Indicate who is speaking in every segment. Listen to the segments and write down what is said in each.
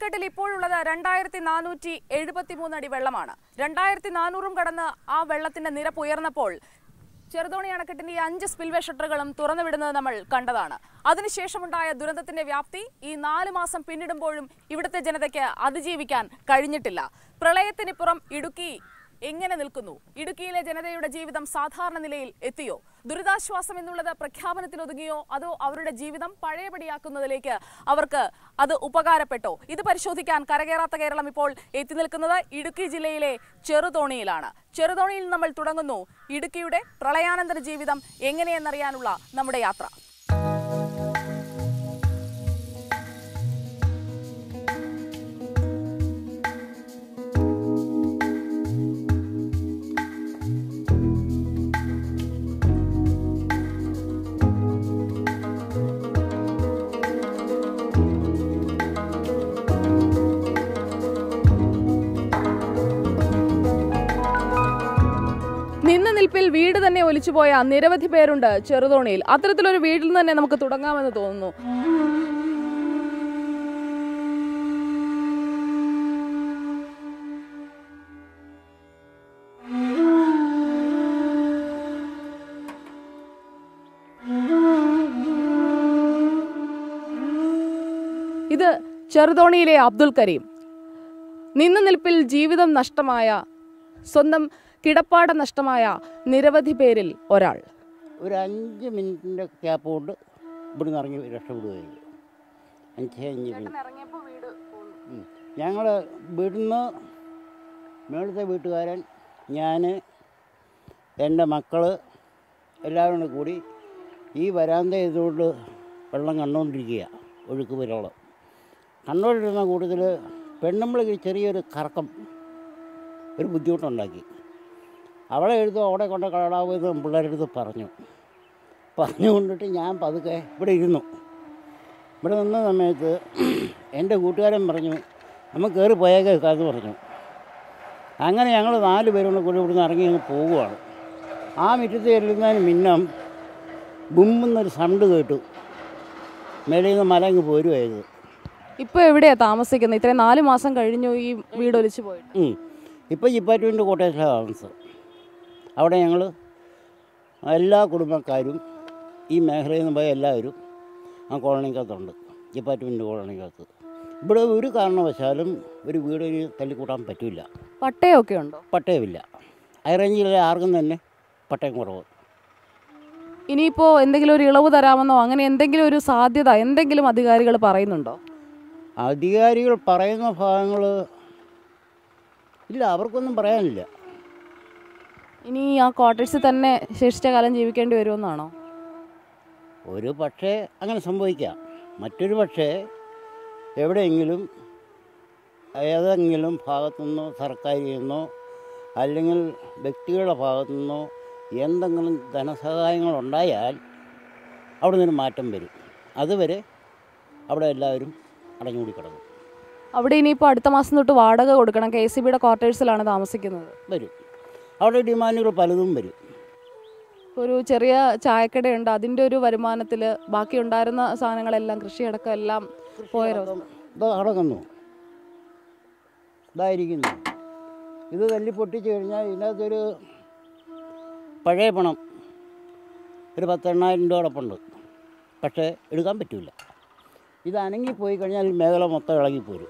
Speaker 1: അണക്കെട്ടിൽ ഇപ്പോഴുള്ളത് രണ്ടായിരത്തി നാനൂറ്റി എഴുപത്തി മൂന്ന് അടി വെള്ളമാണ് രണ്ടായിരത്തി നാനൂറും കടന്ന് ആ വെള്ളത്തിന്റെ നിരപ്പ് ഉയർന്നപ്പോൾ ചെറുതോണി അണക്കെട്ടിന്റെ ഈ അഞ്ച് സ്പിൽവേ ഷട്ടറുകളും തുറന്നുവിടുന്നത് നമ്മൾ കണ്ടതാണ് അതിനുശേഷമുണ്ടായ ദുരന്തത്തിന്റെ വ്യാപ്തി ഈ നാല് മാസം പിന്നിടുമ്പോഴും ഇവിടുത്തെ ജനതയ്ക്ക് അതിജീവിക്കാൻ കഴിഞ്ഞിട്ടില്ല പ്രളയത്തിനിപ്പുറം ഇടുക്കി എങ്ങനെ നിൽക്കുന്നു ഇടുക്കിയിലെ ജനതയുടെ ജീവിതം സാധാരണ നിലയിൽ എത്തിയോ ദുരിതാശ്വാസം എന്നുള്ളത് പ്രഖ്യാപനത്തിൽ ഒതുങ്ങിയോ അതോ അവരുടെ ജീവിതം പഴയപടിയാക്കുന്നതിലേക്ക് അവർക്ക് അത് ഉപകാരപ്പെട്ടോ ഇത് പരിശോധിക്കാൻ കരകയറാത്ത കേരളം ഇപ്പോൾ എത്തി നിൽക്കുന്നത് ഇടുക്കി ജില്ലയിലെ ചെറുതോണിയിലാണ് ചെറുതോണിയിൽ നമ്മൾ തുടങ്ങുന്നു ഇടുക്കിയുടെ പ്രളയാനന്തര ജീവിതം എങ്ങനെയെന്നറിയാനുള്ള നമ്മുടെ യാത്ര നിന്ന നിൽപ്പിൽ വീട് തന്നെ ഒലിച്ചുപോയ നിരവധി പേരുണ്ട് ചെറുതോണിയിൽ അത്തരത്തിലൊരു വീട്ടിൽ നിന്ന് തന്നെ നമുക്ക് തുടങ്ങാമെന്ന് തോന്നുന്നു ഇത് ചെറുതോണിയിലെ അബ്ദുൽ കരീം നിന്ന നിൽപ്പിൽ ജീവിതം നഷ്ടമായ സ്വന്തം കിടപ്പാടം നഷ്ടമായ നിരവധി പേരിൽ ഒരാൾ
Speaker 2: ഒരു അഞ്ച് മിനിറ്റിൻ്റെ ഗ്യാപ്പ് കൊണ്ട് ഇവിടുന്ന് ഇറങ്ങി രക്ഷപ്പെടുകയുള്ളൂ അഞ്ച് അഞ്ച് മിനിറ്റ് ഞങ്ങൾ ഇവിടുന്ന് മേളത്തെ വീട്ടുകാരൻ ഞാൻ എൻ്റെ മക്കൾ എല്ലാവരും കൂടെ കൂടി ഈ വരാന്ത ഇതുകൊണ്ട് വെള്ളം കണ്ടുകൊണ്ടിരിക്കുക ഒഴുക്ക് വെള്ളം കണ്ടുകൊണ്ടിരുന്ന കൂട്ടത്തിൽ പെണ്ണുമ്പളേക്ക് ചെറിയൊരു കറക്കം ഒരു ബുദ്ധിമുട്ടുണ്ടാക്കി അവളെ എടുത്ത് അവിടെ കൊണ്ട് കളടാവെന്ന് പിള്ളേരുടെ അടുത്ത് പറഞ്ഞു പറഞ്ഞു കൊണ്ടിട്ട് ഞാൻ പതുക്കെ ഇവിടെ ഇരുന്നു ഇവിടെ നിന്ന സമയത്ത് എൻ്റെ കൂട്ടുകാരൻ പറഞ്ഞു നമുക്ക് കയറി പോയേക്കാന്ന് പറഞ്ഞു അങ്ങനെ ഞങ്ങൾ നാല് പേരും കൂടി ഇവിടുന്ന് ഇറങ്ങി അങ്ങ് പോവുകയാണ് ആ മുറ്റത്ത് ചെല്ലുന്നതിന് മിന്നം ബുമ്മെന്നൊരു സൗണ്ട് കേട്ടു മേലെ നിന്ന് മല അങ്ങ് പോരുമായത്
Speaker 1: ഇപ്പൊ എവിടെയാ താമസിക്കുന്നത് ഇത്രയും നാല് മാസം കഴിഞ്ഞു ഈ വീട് ഒലിച്ചു പോയിട്ട്
Speaker 2: ഇപ്പോൾ ജിപ്പാറ്റുവിൻ്റെ കോട്ടേജിലാണ് താമസം അവിടെ ഞങ്ങൾ എല്ലാ കുടുംബക്കാരും ഈ മേഖലയിൽ നിന്ന് പോയ എല്ലാവരും ആ കോളനിക്കകത്തുണ്ട് ജിപ്പാറ്റുവിൻ്റെ കോളനിക്കകത്ത് ഇവിടെ ഒരു കാരണവശാലും ഒരു വീട് ഇനി തല്ലിക്കൂട്ടാൻ പറ്റില്ല
Speaker 1: പട്ടയൊക്കെ ഉണ്ടോ
Speaker 2: പട്ടയമില്ല ഹൈറേഞ്ചിലെ ആർക്കും തന്നെ പട്ടയം കുറവ്
Speaker 1: ഇനിയിപ്പോ എന്തെങ്കിലും ഒരു ഇളവ് തരാമെന്നോ അങ്ങനെ എന്തെങ്കിലും ഒരു സാധ്യത എന്തെങ്കിലും അധികാരികൾ പറയുന്നുണ്ടോ
Speaker 2: അധികാരികൾ പറയുന്ന ഭാഗങ്ങൾ ഇല്ല അവർക്കൊന്നും പറയാനില്ല
Speaker 1: ഇനി ആ ക്വാർട്ടേഴ്സിൽ തന്നെ ശേഷിച്ച കാലം ജീവിക്കേണ്ടി വരുമെന്നാണോ
Speaker 2: ഒരു പക്ഷേ അങ്ങനെ സംഭവിക്കാം മറ്റൊരു പക്ഷേ എവിടെയെങ്കിലും ഏതെങ്കിലും ഭാഗത്തുനിന്നോ സർക്കാരിൽ നിന്നോ അല്ലെങ്കിൽ വ്യക്തികളുടെ ഭാഗത്തു നിന്നോ എന്തെങ്കിലും ധനസഹായങ്ങൾ ഉണ്ടായാൽ അവിടെ നിന്നൊരു മാറ്റം വരും അതുവരെ അവിടെ എല്ലാവരും അടഞ്ഞുകൂടി കിടക്കും
Speaker 1: അവിടെ ഇനിയിപ്പോൾ അടുത്ത മാസം തൊട്ട് വാടക കൊടുക്കണം കെ സി ബിയുടെ ക്വാർട്ടേഴ്സിലാണ് താമസിക്കുന്നത്
Speaker 2: വരും അവിടെ ഡിമാൻഡുകൾ പലതും വരും
Speaker 1: ഒരു ചെറിയ ചായക്കടയുണ്ട് അതിൻ്റെ ഒരു വരുമാനത്തിൽ ബാക്കി ഉണ്ടായിരുന്ന സാധനങ്ങളെല്ലാം കൃഷിയടക്കം എല്ലാം പോയൊരു
Speaker 2: ഇത് അടങ്ങുന്നു ഇതായിരിക്കുന്നു ഇത് തല്ലി പൊട്ടിച്ച് കഴിഞ്ഞാൽ ഇതിനകത്തൊരു പഴയ പണം ഒരു പത്തെണ്ണായിരം രൂപ കിടപ്പുണ്ട് പക്ഷേ എടുക്കാൻ പറ്റില്ല ഇത് അനങ്ങിപ്പോയി കഴിഞ്ഞാൽ ഈ മേഖല മൊത്തം ഇളകിപ്പോരും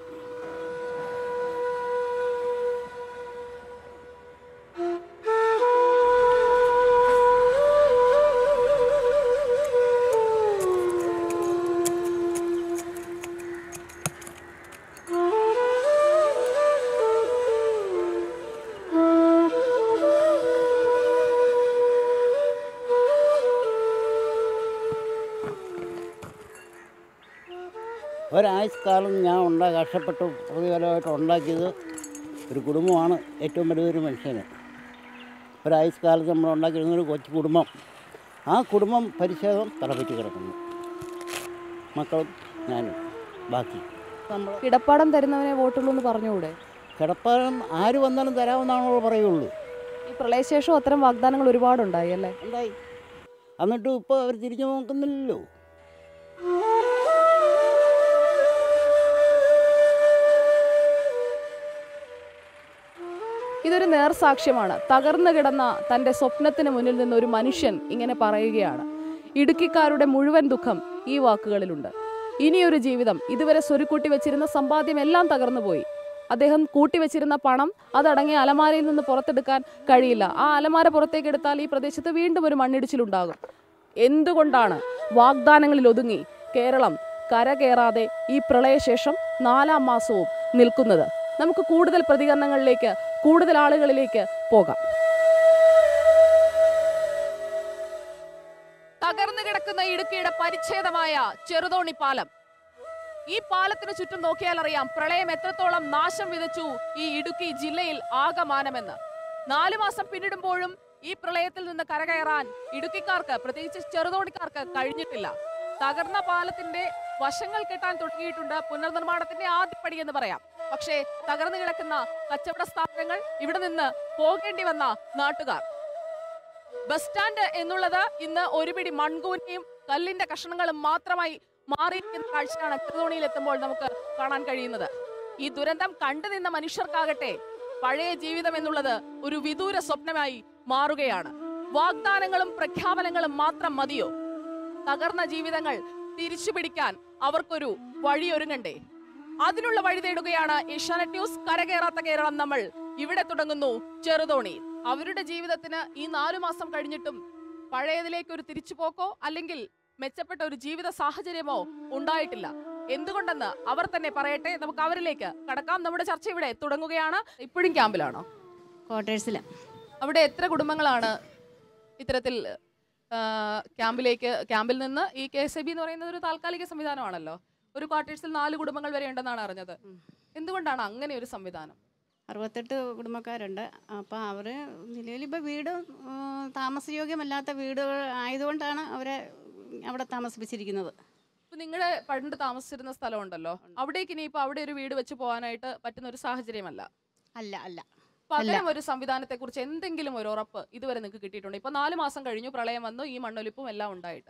Speaker 2: ഒരാഴ്ചക്കാലം ഞാൻ ഉണ്ടാ കഷ്ടപ്പെട്ട് പ്രതിഫലമായിട്ട് ഉണ്ടാക്കിയത് ഒരു കുടുംബമാണ് ഏറ്റവും വലിയൊരു മനുഷ്യന് ഒരാഴ്ചക്കാലത്ത് നമ്മൾ ഉണ്ടാക്കിയിരുന്ന ഒരു കൊച്ചു കുടുംബം ആ കുടുംബം പരിച്ഛേദം തലപറ്റി കിടക്കുന്നു മക്കളും ഞാനും ബാക്കി നമ്മൾ
Speaker 1: കിടപ്പാടം തരുന്നവനെ വോട്ടുള്ളൂ എന്ന് പറഞ്ഞുകൂടെ
Speaker 2: കിടപ്പാടം ആര് വന്നാലും തരാമെന്നാണോ പറയുള്ളൂ
Speaker 1: ഈ പ്രളയശേഷം അത്തരം വാഗ്ദാനങ്ങൾ ഒരുപാടുണ്ടായി അല്ലേ
Speaker 2: ഉണ്ടായി എന്നിട്ടും ഇപ്പോൾ അവർ തിരിഞ്ഞു നോക്കുന്നില്ലല്ലോ
Speaker 1: ഇതൊരു നേർസാക്ഷ്യമാണ് തകർന്നു കിടന്ന തൻ്റെ സ്വപ്നത്തിന് മുന്നിൽ നിന്ന് ഒരു മനുഷ്യൻ ഇങ്ങനെ പറയുകയാണ് ഇടുക്കിക്കാരുടെ മുഴുവൻ ദുഃഖം ഈ വാക്കുകളിലുണ്ട് ഇനിയൊരു ജീവിതം ഇതുവരെ സ്വരുക്കൂട്ടി വെച്ചിരുന്ന സമ്പാദ്യം എല്ലാം തകർന്നുപോയി അദ്ദേഹം കൂട്ടിവെച്ചിരുന്ന പണം അതടങ്ങിയ അലമാരയിൽ നിന്ന് പുറത്തെടുക്കാൻ കഴിയില്ല ആ അലമാര പുറത്തേക്ക് എടുത്താൽ ഈ പ്രദേശത്ത് വീണ്ടും ഒരു മണ്ണിടിച്ചിലുണ്ടാകും എന്തുകൊണ്ടാണ് വാഗ്ദാനങ്ങളിൽ ഒതുങ്ങി കേരളം കരകയറാതെ ഈ പ്രളയശേഷം നാലാം മാസവും നിൽക്കുന്നത് നമുക്ക് കൂടുതൽ പ്രതികരണങ്ങളിലേക്ക് കൂടുതൽ ആളുകളിലേക്ക് പോകാം തകർന്നു കിടക്കുന്ന ഇടുക്കിയുടെ പരിച്ഛേദമായ ചെറുതോണി പാലം ഈ പാലത്തിന് ചുറ്റും നോക്കിയാൽ അറിയാം പ്രളയം എത്രത്തോളം നാശം വിതച്ചു ഈ ഇടുക്കി ജില്ലയിൽ ആകമാനമെന്ന് നാലു മാസം പിന്നിടുമ്പോഴും ഈ പ്രളയത്തിൽ നിന്ന് കരകയറാൻ ഇടുക്കിക്കാർക്ക് പ്രത്യേകിച്ച് ചെറുതോണിക്കാർക്ക് കഴിഞ്ഞിട്ടില്ല തകർന്ന പാലത്തിന്റെ വശങ്ങൾ കെട്ടാൻ തുടങ്ങിയിട്ടുണ്ട് പുനർനിർമ്മാണത്തിന്റെ ആദ്യപടി എന്ന് പറയാം പക്ഷേ തകർന്നു കിടക്കുന്ന കച്ചവട സ്ഥാപനങ്ങൾ ഇവിടെ നിന്ന് പോകേണ്ടി വന്ന നാട്ടുകാർ ബസ് സ്റ്റാൻഡ് എന്നുള്ളത് ഇന്ന് ഒരു പിടി മൺകൂനയും കല്ലിന്റെ കഷണങ്ങളും മാത്രമായി മാറിയിരിക്കുന്ന കാഴ്ചയാണ് ചെറുതോണിയിൽ എത്തുമ്പോൾ നമുക്ക് കാണാൻ കഴിയുന്നത് ഈ ദുരന്തം കണ്ടു നിന്ന മനുഷ്യർക്കാകട്ടെ പഴയ ജീവിതം എന്നുള്ളത് ഒരു വിദൂര സ്വപ്നമായി മാറുകയാണ് വാഗ്ദാനങ്ങളും പ്രഖ്യാപനങ്ങളും മാത്രം മതിയോ തകർന്ന ജീവിതങ്ങൾ തിരിച്ചുപിടിക്കാൻ അവർക്കൊരു വഴിയൊരുങ്ങണ്ടേ അതിനുള്ള വഴി തേടുകയാണ് ഏഷ്യാനെറ്റ് ന്യൂസ് കരകയറാത്ത കേരളം നമ്മൾ ഇവിടെ തുടങ്ങുന്നു ചെറുതോണി അവരുടെ ജീവിതത്തിന് ഈ നാലു മാസം കഴിഞ്ഞിട്ടും പഴയതിലേക്ക് ഒരു തിരിച്ചുപോക്കോ അല്ലെങ്കിൽ മെച്ചപ്പെട്ട ഒരു ജീവിത സാഹചര്യമോ ഉണ്ടായിട്ടില്ല എന്തുകൊണ്ടെന്ന് അവർ തന്നെ പറയട്ടെ നമുക്ക് അവരിലേക്ക് കടക്കാം നമ്മുടെ ചർച്ച ഇവിടെ തുടങ്ങുകയാണ് ഇപ്പോഴും ക്യാമ്പിലാണോ
Speaker 3: ക്വാർട്ടേഴ്സിൽ
Speaker 1: അവിടെ എത്ര കുടുംബങ്ങളാണ് ഇത്തരത്തിൽ ആ, ക്യാമ്പിലേക്ക് ക്യാമ്പിൽ നിന്ന് ഈ കെ എസ് എ ബി എന്ന് പറയുന്നത് ഒരു താൽക്കാലിക സംവിധാനമാണല്ലോ ഒരു ക്വാർട്ടേഴ്സിൽ നാല് കുടുംബങ്ങൾ വരെ ഉണ്ടെന്നാണ് അറിഞ്ഞത് എന്തുകൊണ്ടാണ് അങ്ങനെ ഒരു സംവിധാനം
Speaker 3: അറുപത്തെട്ട് കുടുംബക്കാരുണ്ട് അപ്പോൾ അവർ നിലവിലിപ്പോൾ വീട് ഉം, താമസയോഗ്യമല്ലാത്ത വീടുകൾ ആയതുകൊണ്ടാണ് അവരെ അവിടെ താമസിപ്പിച്ചിരിക്കുന്നത്
Speaker 1: ഇപ്പൊ നിങ്ങളുടെ പണ്ട് താമസിച്ചിരുന്ന സ്ഥലമുണ്ടല്ലോ അവിടേക്ക് ഇനിയിപ്പോ അവിടെ ഒരു വീട് വെച്ച് പോകാനായിട്ട് പറ്റുന്ന ഒരു സാഹചര്യമല്ല
Speaker 3: അല്ല അല്ല
Speaker 1: അപ്പൊ അത്തരം ഒരു സംവിധാനത്തെ കുറിച്ച് എന്തെങ്കിലും ഒരു ഉറപ്പ് ഇതുവരെ നിങ്ങൾക്ക് കിട്ടിയിട്ടുണ്ട് ഇപ്പൊ നാല് മാസം കഴിഞ്ഞു പ്രളയം വന്നു ഈ മണ്ണൊലിപ്പും എല്ലാം ഉണ്ടായിട്ട്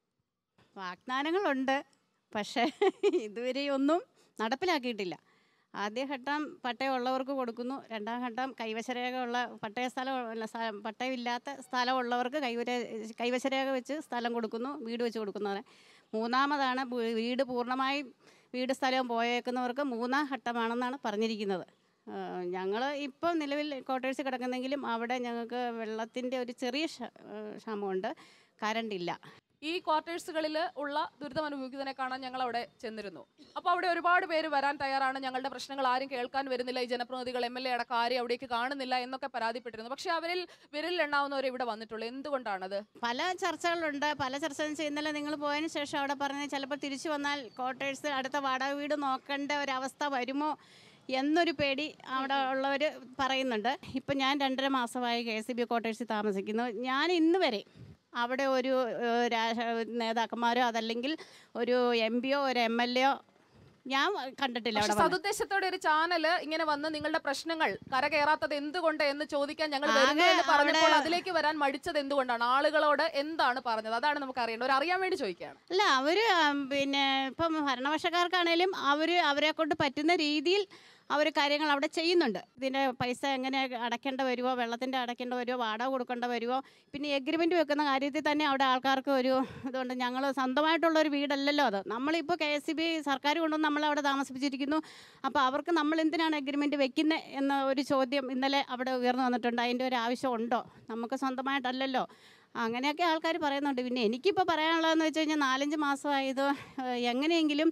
Speaker 3: വാഗ്ദാനങ്ങളുണ്ട് പക്ഷേ ഇതുവരെ ഒന്നും നടപ്പിലാക്കിയിട്ടില്ല ആദ്യഘട്ടം പട്ടയമുള്ളവർക്ക് കൊടുക്കുന്നു രണ്ടാം ഘട്ടം കൈവശരേഖ ഉള്ള പട്ടയ സ്ഥലം അല്ല, സ്ഥ- പട്ടയമില്ലാത്ത സ്ഥലമുള്ളവർക്ക് കൈവര കൈവശരേഖ വെച്ച് സ്ഥലം കൊടുക്കുന്നു വീട് വെച്ച് കൊടുക്കുന്നവരെ മൂന്നാമതാണ് പു- വീട് പൂർണ്ണമായും വീട് സ്ഥലവും പോയേക്കുന്നവർക്ക് മൂന്നാം ഘട്ടമാണെന്നാണ് പറഞ്ഞിരിക്കുന്നത് ഞങ്ങൾ ഇപ്പോൾ നിലവിൽ ക്വാർട്ടേഴ്സിൽ കിടക്കുന്നെങ്കിലും അവിടെ ഞങ്ങൾക്ക് വെള്ളത്തിൻ്റെ ഒരു ചെറിയ ക്ഷ- ഏഹ് ക്ഷാമമുണ്ട് കറണ്ട് ഇല്ല
Speaker 1: ഈ ക്വാർട്ടേഴ്സുകളിൽ ഉള്ള ദുരിതം അനുഭവിക്കുന്നതിനെ കാണാൻ ഞങ്ങൾ അവിടെ ചെന്നിരുന്നു അപ്പോൾ അവിടെ ഒരുപാട് പേര് വരാൻ തയ്യാറാണ് ഞങ്ങളുടെ പ്രശ്നങ്ങൾ ആരും കേൾക്കാൻ വരുന്നില്ല ഈ ജനപ്രതിനിധികൾ എം എൽ എ അടക്കം ആരും അവിടേക്ക് കാണുന്നില്ല എന്നൊക്കെ പരാതിപ്പെട്ടിരുന്നു പക്ഷേ അവരിൽ വിരലിൽ എണ്ണാവുന്നവരെ ഇവിടെ വന്നിട്ടുള്ളൂ എന്തുകൊണ്ടാണത്
Speaker 3: പല ചർച്ചകളുണ്ട് പല ചർച്ച എന്ന് വെച്ചാൽ ഇന്നലെ നിങ്ങൾ പോയതിന് ശേഷം അവിടെ പറഞ്ഞത് ചിലപ്പോൾ തിരിച്ചു വന്നാൽ ക്വാർട്ടേഴ്സ് അടുത്ത വാടക വീട് നോക്കേണ്ട ഒരവസ്ഥ വരുമോ എന്നൊരു പേടി അവിടെ ഉള്ളവർ പറയുന്നുണ്ട് ഇപ്പം ഞാൻ രണ്ടര മാസമായി കെ എസ് സി ബി ക്വാർട്ടേഴ്സിൽ താമസിക്കുന്നു ഞാൻ ഇന്ന് വരെ അവിടെ ഒരു ഏഹ്, രാ- നേതാക്കന്മാരോ അതല്ലെങ്കിൽ ഒരു എം പിയോ ഒരു എം എൽ എയോ ഞാൻ കണ്ടിട്ടില്ല
Speaker 1: പക്ഷെ
Speaker 3: അവിടെ വന്ന്.
Speaker 1: സതുദ്ദേശത്തോടെ ഒരു ചാനല് ഇങ്ങനെ വന്ന് നിങ്ങളുടെ പ്രശ്നങ്ങൾ കരകയറാത്തത് എന്തുകൊണ്ട് എന്ന് ചോദിക്കാൻ ഞങ്ങൾ
Speaker 3: ആകെ
Speaker 1: വരുന്നു എന്ന് പറഞ്ഞപ്പോൾ
Speaker 3: അവിടെ-
Speaker 1: അതിലേക്ക് വരാൻ മടിച്ചത് എന്തുകൊണ്ടാണ് ആളുകളോട് എന്താണ് പറഞ്ഞത് അതാണ് നമുക്ക് അറിയേണ്ടത് ഒരു അറിയാൻ വേണ്ടി ചോദിക്കുകയാണ്
Speaker 3: അല്ല അവർ പിന്നെ ഇപ്പം ഭരണപക്ഷക്കാർക്കാണേലും അവർ അവരെ കൊണ്ട് പറ്റുന്ന രീതിയിൽ അവർ കാര്യങ്ങൾ അവിടെ ചെയ്യുന്നുണ്ട് ഇതിൻ്റെ പൈസ എങ്ങനെ അടയ്ക്കേണ്ട വരുമോ വെള്ളത്തിൻ്റെ അടയ്ക്കേണ്ട വരുമോ വാടക കൊടുക്കേണ്ട വരുമോ പിന്നെ എഗ്രിമെൻ്റ് വെക്കുന്ന കാര്യത്തിൽ തന്നെ അവിടെ ആൾക്കാർക്ക് ഒരു ഇതുകൊണ്ട് ഞങ്ങൾ സ്വന്തമായിട്ടുള്ള ഒരു വീടല്ലല്ലോ അത് നമ്മളിപ്പോൾ കെ എസ് സി ബി സർക്കാർ കൊണ്ടുവന്ന് നമ്മളവിടെ താമസിപ്പിച്ചിരിക്കുന്നു അപ്പോൾ അവർക്ക് നമ്മൾ എന്തിനാണ് എഗ്രിമെൻറ്റ് വെക്കുന്നത് എന്ന ഒരു ചോദ്യം ഇന്നലെ അവിടെ ഉയർന്നു വന്നിട്ടുണ്ട് അതിൻ്റെ ഒരു ആവശ്യം ഉണ്ടോ നമുക്ക് സ്വന്തമായിട്ടല്ലല്ലോ അങ്ങനെയൊക്കെ ആൾക്കാർ പറയുന്നുണ്ട് പിന്നെ എനിക്കിപ്പോൾ പറയാനുള്ളതെന്ന് വെച്ച് കഴിഞ്ഞാൽ നാലഞ്ച് മാസമായത് ഏഹ്, എങ്ങനെയെങ്കിലും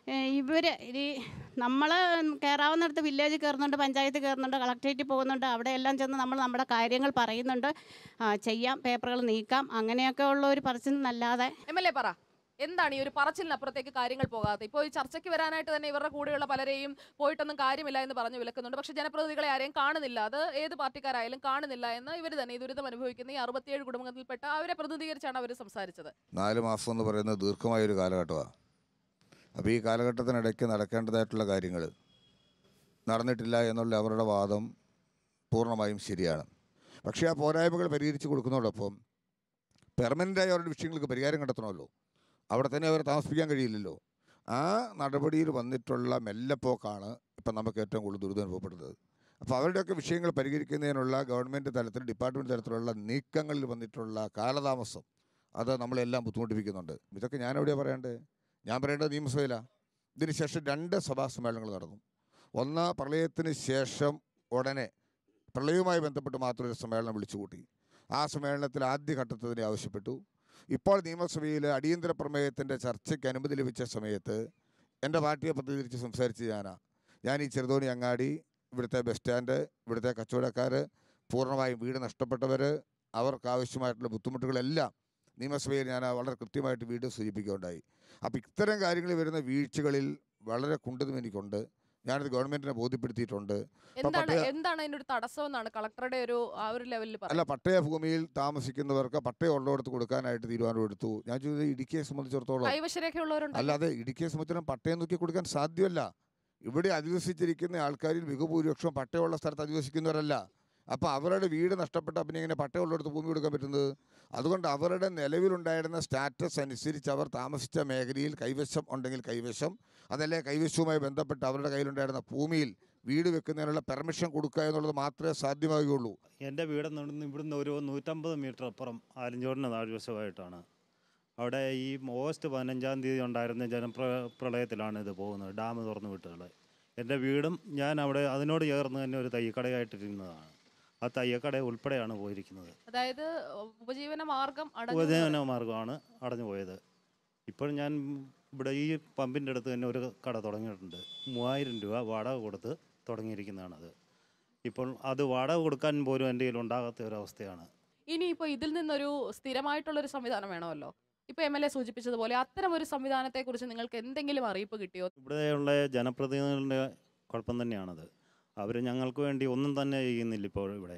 Speaker 3: ഇവർ ഈ നമ്മൾ കയറാവുന്നിടത്ത് വില്ലേജ് കയറുന്നുണ്ട് പഞ്ചായത്ത് കയറുന്നുണ്ട് കളക്ട്രേറ്റിൽ പോകുന്നുണ്ട് അവിടെ എല്ലാം ചെന്ന് നമ്മൾ നമ്മുടെ കാര്യങ്ങൾ പറയുന്നുണ്ട് ആ, ചെയ്യാം പേപ്പറുകൾ നീക്കാം അങ്ങനെയൊക്കെ ഉള്ള ഒരു പറച്ചിൽ നല്ലാതെ
Speaker 1: എം എൽ എ പറ എന്താണ് ഈ ഒരു പറച്ചിലിനപ്പുറത്തേക്ക് കാര്യങ്ങൾ പോകാതെ ഇപ്പോൾ ഈ ചർച്ചയ്ക്ക് വരാനായിട്ട് തന്നെ ഇവരുടെ കൂടെയുള്ള പലരെയും പോയിട്ടൊന്നും കാര്യമില്ല എന്ന് പറഞ്ഞു വിലക്കുന്നുണ്ട് പക്ഷേ ജനപ്രതിനിധികളെ ആരെയും കാണുന്നില്ല അത് ഏത് പാർട്ടിക്കാരായാലും കാണുന്നില്ല എന്ന് ഇവർ തന്നെ ഈ ദുരിതം അനുഭവിക്കുന്ന ഈ അറുപത്തിയേഴ് കുടുംബങ്ങളിൽപ്പെട്ട അവരെ പ്രതിനിധീകരിച്ചാണ് അവർ സംസാരിച്ചത്
Speaker 4: നാല് മാസം എന്ന് പറയുന്നത് ദീർഘമായ ഒരു കാലഘട്ടമാണ് അപ്പോൾ ഈ കാലഘട്ടത്തിനിടയ്ക്ക് നടക്കേണ്ടതായിട്ടുള്ള കാര്യങ്ങൾ നടന്നിട്ടില്ല എന്നുള്ള അവരുടെ വാദം പൂർണ്ണമായും ശരിയാണ് പക്ഷേ ആ പോരായ്മകൾ പരിഹരിച്ച് കൊടുക്കുന്നതോടൊപ്പം പെർമനൻ്റായ അവരുടെ വിഷയങ്ങൾക്ക് പരിഹാരം കണ്ടെത്തണമല്ലോ അവിടെ തന്നെ അവരെ താമസിപ്പിക്കാൻ കഴിയില്ലല്ലോ ആ നടപടിയിൽ വന്നിട്ടുള്ള മെല്ലപ്പോക്കാണ് ഇപ്പം നമുക്ക് ഏറ്റവും കൂടുതൽ ദുരിതം അനുഭവപ്പെടുന്നത് അപ്പോൾ അവരുടെയൊക്കെ വിഷയങ്ങൾ പരിഹരിക്കുന്നതിനുള്ള ഗവൺമെൻറ് തലത്തിൽ ഡിപ്പാർട്ട്മെൻറ്റ് തലത്തിലുള്ള നീക്കങ്ങളിൽ വന്നിട്ടുള്ള കാലതാമസം അത് നമ്മളെല്ലാം ബുദ്ധിമുട്ടിപ്പിക്കുന്നുണ്ട് ഇതൊക്കെ ഞാൻ എവിടെയാണ് പറയേണ്ടത് ഞാൻ പറയേണ്ടത് നിയമസഭയിലാണ് ഇതിന് ശേഷം രണ്ട് സഭാ സമ്മേളനങ്ങൾ നടന്നു ഒന്ന് പ്രളയത്തിന് ശേഷം ഉടനെ പ്രളയവുമായി ബന്ധപ്പെട്ട് മാത്രം ഒരു സമ്മേളനം വിളിച്ചുകൂട്ടി ആ സമ്മേളനത്തിൽ ആദ്യ ഘട്ടത്തിന് ആവശ്യപ്പെട്ടു ഇപ്പോൾ നിയമസഭയിൽ അടിയന്തര പ്രമേയത്തിൻ്റെ ചർച്ചയ്ക്ക് അനുമതി ലഭിച്ച സമയത്ത് എൻ്റെ പാർട്ടിയെ പ്രതിനിധീകരിച്ച് സംസാരിച്ച് ഞാനാ ഞാൻ ഈ ചെറുതോണി അങ്ങാടി ഇവിടുത്തെ ബസ് സ്റ്റാൻഡ് ഇവിടുത്തെ കച്ചവടക്കാർ പൂർണ്ണമായും വീട് നഷ്ടപ്പെട്ടവർ അവർക്ക് ആവശ്യമായിട്ടുള്ള ബുദ്ധിമുട്ടുകളെല്ലാം നിയമസഭയിൽ ഞാൻ വളരെ കൃത്യമായിട്ട് വീട് സൂചിപ്പിക്കുകയുണ്ടായി അപ്പോൾ ഇത്തരം കാര്യങ്ങളിൽ വരുന്ന വീഴ്ചകളിൽ വളരെ കുണ്ടതും എനിക്കുണ്ട് ഞാനത് ഗവൺമെൻറ്റിനെ ബോധ്യപ്പെടുത്തിയിട്ടുണ്ട്
Speaker 1: എന്താണ്
Speaker 4: പട്ടയ-
Speaker 1: എന്താണ് അതിന്റെ ഒരു തടസ്സം എന്നാണ് കളക്ടറുടെ ഒരു ആ ഒരു ലെവലിൽ
Speaker 4: അല്ല
Speaker 1: പറയുന്നത്
Speaker 4: പട്ടയ ഭൂമിയിൽ താമസിക്കുന്നവർക്ക് പട്ടയം ഉള്ളിടത്ത് കൊടുക്കാനായിട്ട് തീരുമാനമെടുത്തു ഞാൻ ചോദിച്ചത് ഇടുക്കിയെ സംബന്ധിച്ചിടത്തോളം
Speaker 1: കൈവശരേഖയുള്ളവരുണ്ട്
Speaker 4: അല്ലാതെ ഇടുക്കിയെ സംബന്ധിച്ചിടത്തോളം പട്ടയം നോക്കി കൊടുക്കാൻ സാധ്യമല്ല ഇവിടെ അധിവസിച്ചിരിക്കുന്ന ആൾക്കാരിൽ ബഹുഭൂരിപക്ഷം പട്ടയമുള്ള സ്ഥലത്ത് അധിവസിക്കുന്നവരല്ല അപ്പോൾ അവരുടെ വീട് നഷ്ടപ്പെട്ട പിന്നെ എങ്ങനെ പട്ടയമുള്ളിടത്ത് ഭൂമി കൊടുക്കാൻ പറ്റുന്നത് അതുകൊണ്ട് അവരുടെ നിലവിലുണ്ടായിരുന്ന സ്റ്റാറ്റസ് അനുസരിച്ച് അവർ താമസിച്ച മേഖലയിൽ കൈവശം ഉണ്ടെങ്കിൽ കൈവശം അതല്ലേ കൈവശവുമായി ബന്ധപ്പെട്ട് അവരുടെ കയ്യിലുണ്ടായിരുന്ന ഭൂമിയിൽ വീട് വെക്കുന്നതിനുള്ള പെർമിഷൻ കൊടുക്കുക എന്നുള്ളത് മാത്രമേ സാധ്യമാകുകയുള്ളൂ
Speaker 5: എൻ്റെ വീട് നിന്ന് ഇവിടുന്ന് ഒരു നൂറ്റമ്പത് മീറ്റർ അപ്പുറം ആലഞ്ചോടിന് താഴ്വശമായിട്ടാണ് അവിടെ ഈ ഓഗസ്റ്റ് പതിനഞ്ചാം തീയതി ഉണ്ടായിരുന്ന ജനപ്ര പ്രളയത്തിലാണ് ഇത് പോകുന്നത് ഡാം തുറന്നു വിട്ടുള്ളത് എൻ്റെ വീടും ഞാൻ അവിടെ അതിനോട് ചേർന്ന് തന്നെ ഒരു തയ്യക്കടയായിട്ടിരുന്നതാണ് ആ തയ്യക്കട ഉൾപ്പെടെയാണ് പോയിരിക്കുന്നത്
Speaker 1: അതായത് ഉപജീവന മാർഗം
Speaker 5: ഉപജീവന മാർഗമാണ് അടഞ്ഞു പോയത് ഇപ്പോൾ ഞാൻ ഇവിടെ ഈ പമ്പിൻ്റെ അടുത്ത് തന്നെ ഒരു കട തുടങ്ങിയിട്ടുണ്ട് മൂവായിരം രൂപ വാടക കൊടുത്ത് തുടങ്ങിയിരിക്കുന്നതാണത് ഇപ്പോൾ അത് വാടക കൊടുക്കാൻ പോലും എൻ്റെ കയ്യിൽ ഉണ്ടാകാത്ത ഒരവസ്ഥയാണ്
Speaker 1: ഇനിയിപ്പോ ഇതിൽ നിന്നൊരു സ്ഥിരമായിട്ടുള്ള ഒരു സംവിധാനം വേണമല്ലോ ഇപ്പൊ എം എൽ എ സൂചിപ്പിച്ചതുപോലെ അത്തരം ഒരു സംവിധാനത്തെ കുറിച്ച് നിങ്ങൾക്ക് എന്തെങ്കിലും അറിയിപ്പ് കിട്ടിയോ
Speaker 5: ഇവിടെയുള്ള ജനപ്രതിനിധികളുടെ കുഴപ്പം തന്നെയാണത് അവർ ഞങ്ങൾക്ക് വേണ്ടി ഒന്നും തന്നെ ചെയ്യുന്നില്ല ഇപ്പോൾ ഇവിടെ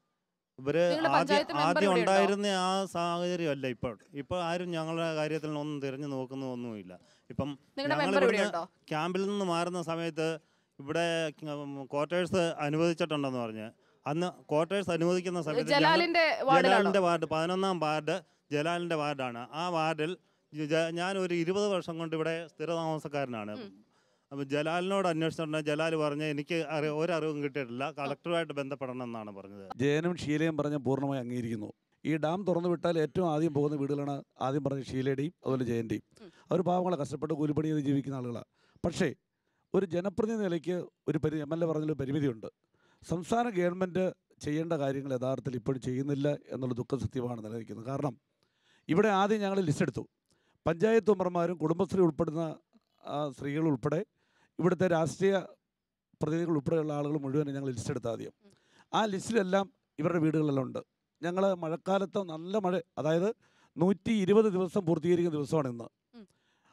Speaker 5: ഇവര്
Speaker 1: നിങ്ങളുടെ
Speaker 5: ആദ്യം
Speaker 1: പഞ്ചായത്ത് മെമ്പർ
Speaker 5: ആദ്യം
Speaker 1: ഇവിടെ ഉണ്ടോ?
Speaker 5: ഉണ്ടായിരുന്ന ആ സാഹചര്യമല്ല ഇപ്പോൾ ഇപ്പോൾ ആരും ഞങ്ങളുടെ കാര്യത്തിൽ ഒന്നും തിരഞ്ഞു നോക്കുന്നൊന്നുമില്ല ഇപ്പം
Speaker 1: നിങ്ങളുടെ
Speaker 5: ഞങ്ങൾ
Speaker 1: മെമ്പർ ഇവിടെ
Speaker 5: ഇവിടുന്ന്
Speaker 1: ഉണ്ടോ
Speaker 5: ക്യാമ്പിൽ നിന്ന് മാറുന്ന സമയത്ത് ഇവിടെ ക്വാർട്ടേഴ്സ് അനുവദിച്ചിട്ടുണ്ടെന്ന് പറഞ്ഞ് അന്ന് ക്വാർട്ടേഴ്സ് അനുവദിക്കുന്ന സമയത്ത് ഞങ്ങൾ-
Speaker 1: ജലാലിന്റെ വാർഡിലാണോ
Speaker 5: ജലാലിൻ്റെ വാർഡ് പതിനൊന്നാം വാർഡ് ജലാലിൻ്റെ വാർഡാണ് ആ വാർഡിൽ ജ- ഞാൻ ഒരു ഇരുപത് വർഷം കൊണ്ട് ഇവിടെ സ്ഥിരതാമസക്കാരനാണ് അപ്പോൾ ജലാലിനോട് അന്വേഷിച്ചിട്ടുണ്ടെങ്കിൽ ജലാൽ പറഞ്ഞ് എനിക്ക് അറി ഒരറിവും കിട്ടിയിട്ടില്ല കളക്ടറുമായിട്ട് ബന്ധപ്പെടണം എന്നാണ് പറഞ്ഞത്
Speaker 6: ജയനും ഷീലയും പറഞ്ഞ പൂർണ്ണമായി അംഗീകരിക്കുന്നു ഈ ഡാം തുറന്നു വിട്ടാൽ ഏറ്റവും ആദ്യം പോകുന്ന വീടുകളാണ് ആദ്യം പറഞ്ഞ ഷീലയുടെയും അതുപോലെ ജയൻ്റെയും അവർ പാവങ്ങളെ കഷ്ടപ്പെട്ട് കൂലിപ്പണി ചെയ്ത് ജീവിക്കുന്ന ആളുകളാണ് പക്ഷേ ഒരു ജനപ്രതിനിധി നിലയ്ക്ക് ഒരു പരി എം എൽ എ പറഞ്ഞൊരു പരിമിതിയുണ്ട് സംസ്ഥാന ഗവൺമെൻറ് ചെയ്യേണ്ട കാര്യങ്ങൾ യഥാർത്ഥത്തിൽ ഇപ്പോഴും ചെയ്യുന്നില്ല എന്നുള്ള ദുഃഖസത്യമാണ് നിലനിൽക്കുന്നത് കാരണം ഇവിടെ ആദ്യം ഞങ്ങൾ ലിസ്റ്റ് എടുത്തു പഞ്ചായത്ത് മെമ്പർമാരും കുടുംബശ്രീ ഉൾപ്പെടുന്ന ആ, സ്ത്രീകൾ ഉൾപ്പെടെ ഇവിടുത്തെ രാഷ്ട്രീയ പ്രതിനിധികൾ ഉൾപ്പെടെയുള്ള ആളുകൾ മുഴുവൻ ഞങ്ങൾ ലിസ്റ്റ് എടുത്ത ആദ്യം ആ ലിസ്റ്റിലെല്ലാം ഇവരുടെ വീടുകളെല്ലാം ഉണ്ട് ഞങ്ങൾ മഴക്കാലത്ത് നല്ല മഴ അതായത് നൂറ്റി ഇരുപത് ദിവസം പൂർത്തീകരിക്കുന്ന ദിവസമാണ് ഇന്ന്
Speaker 1: ഉം.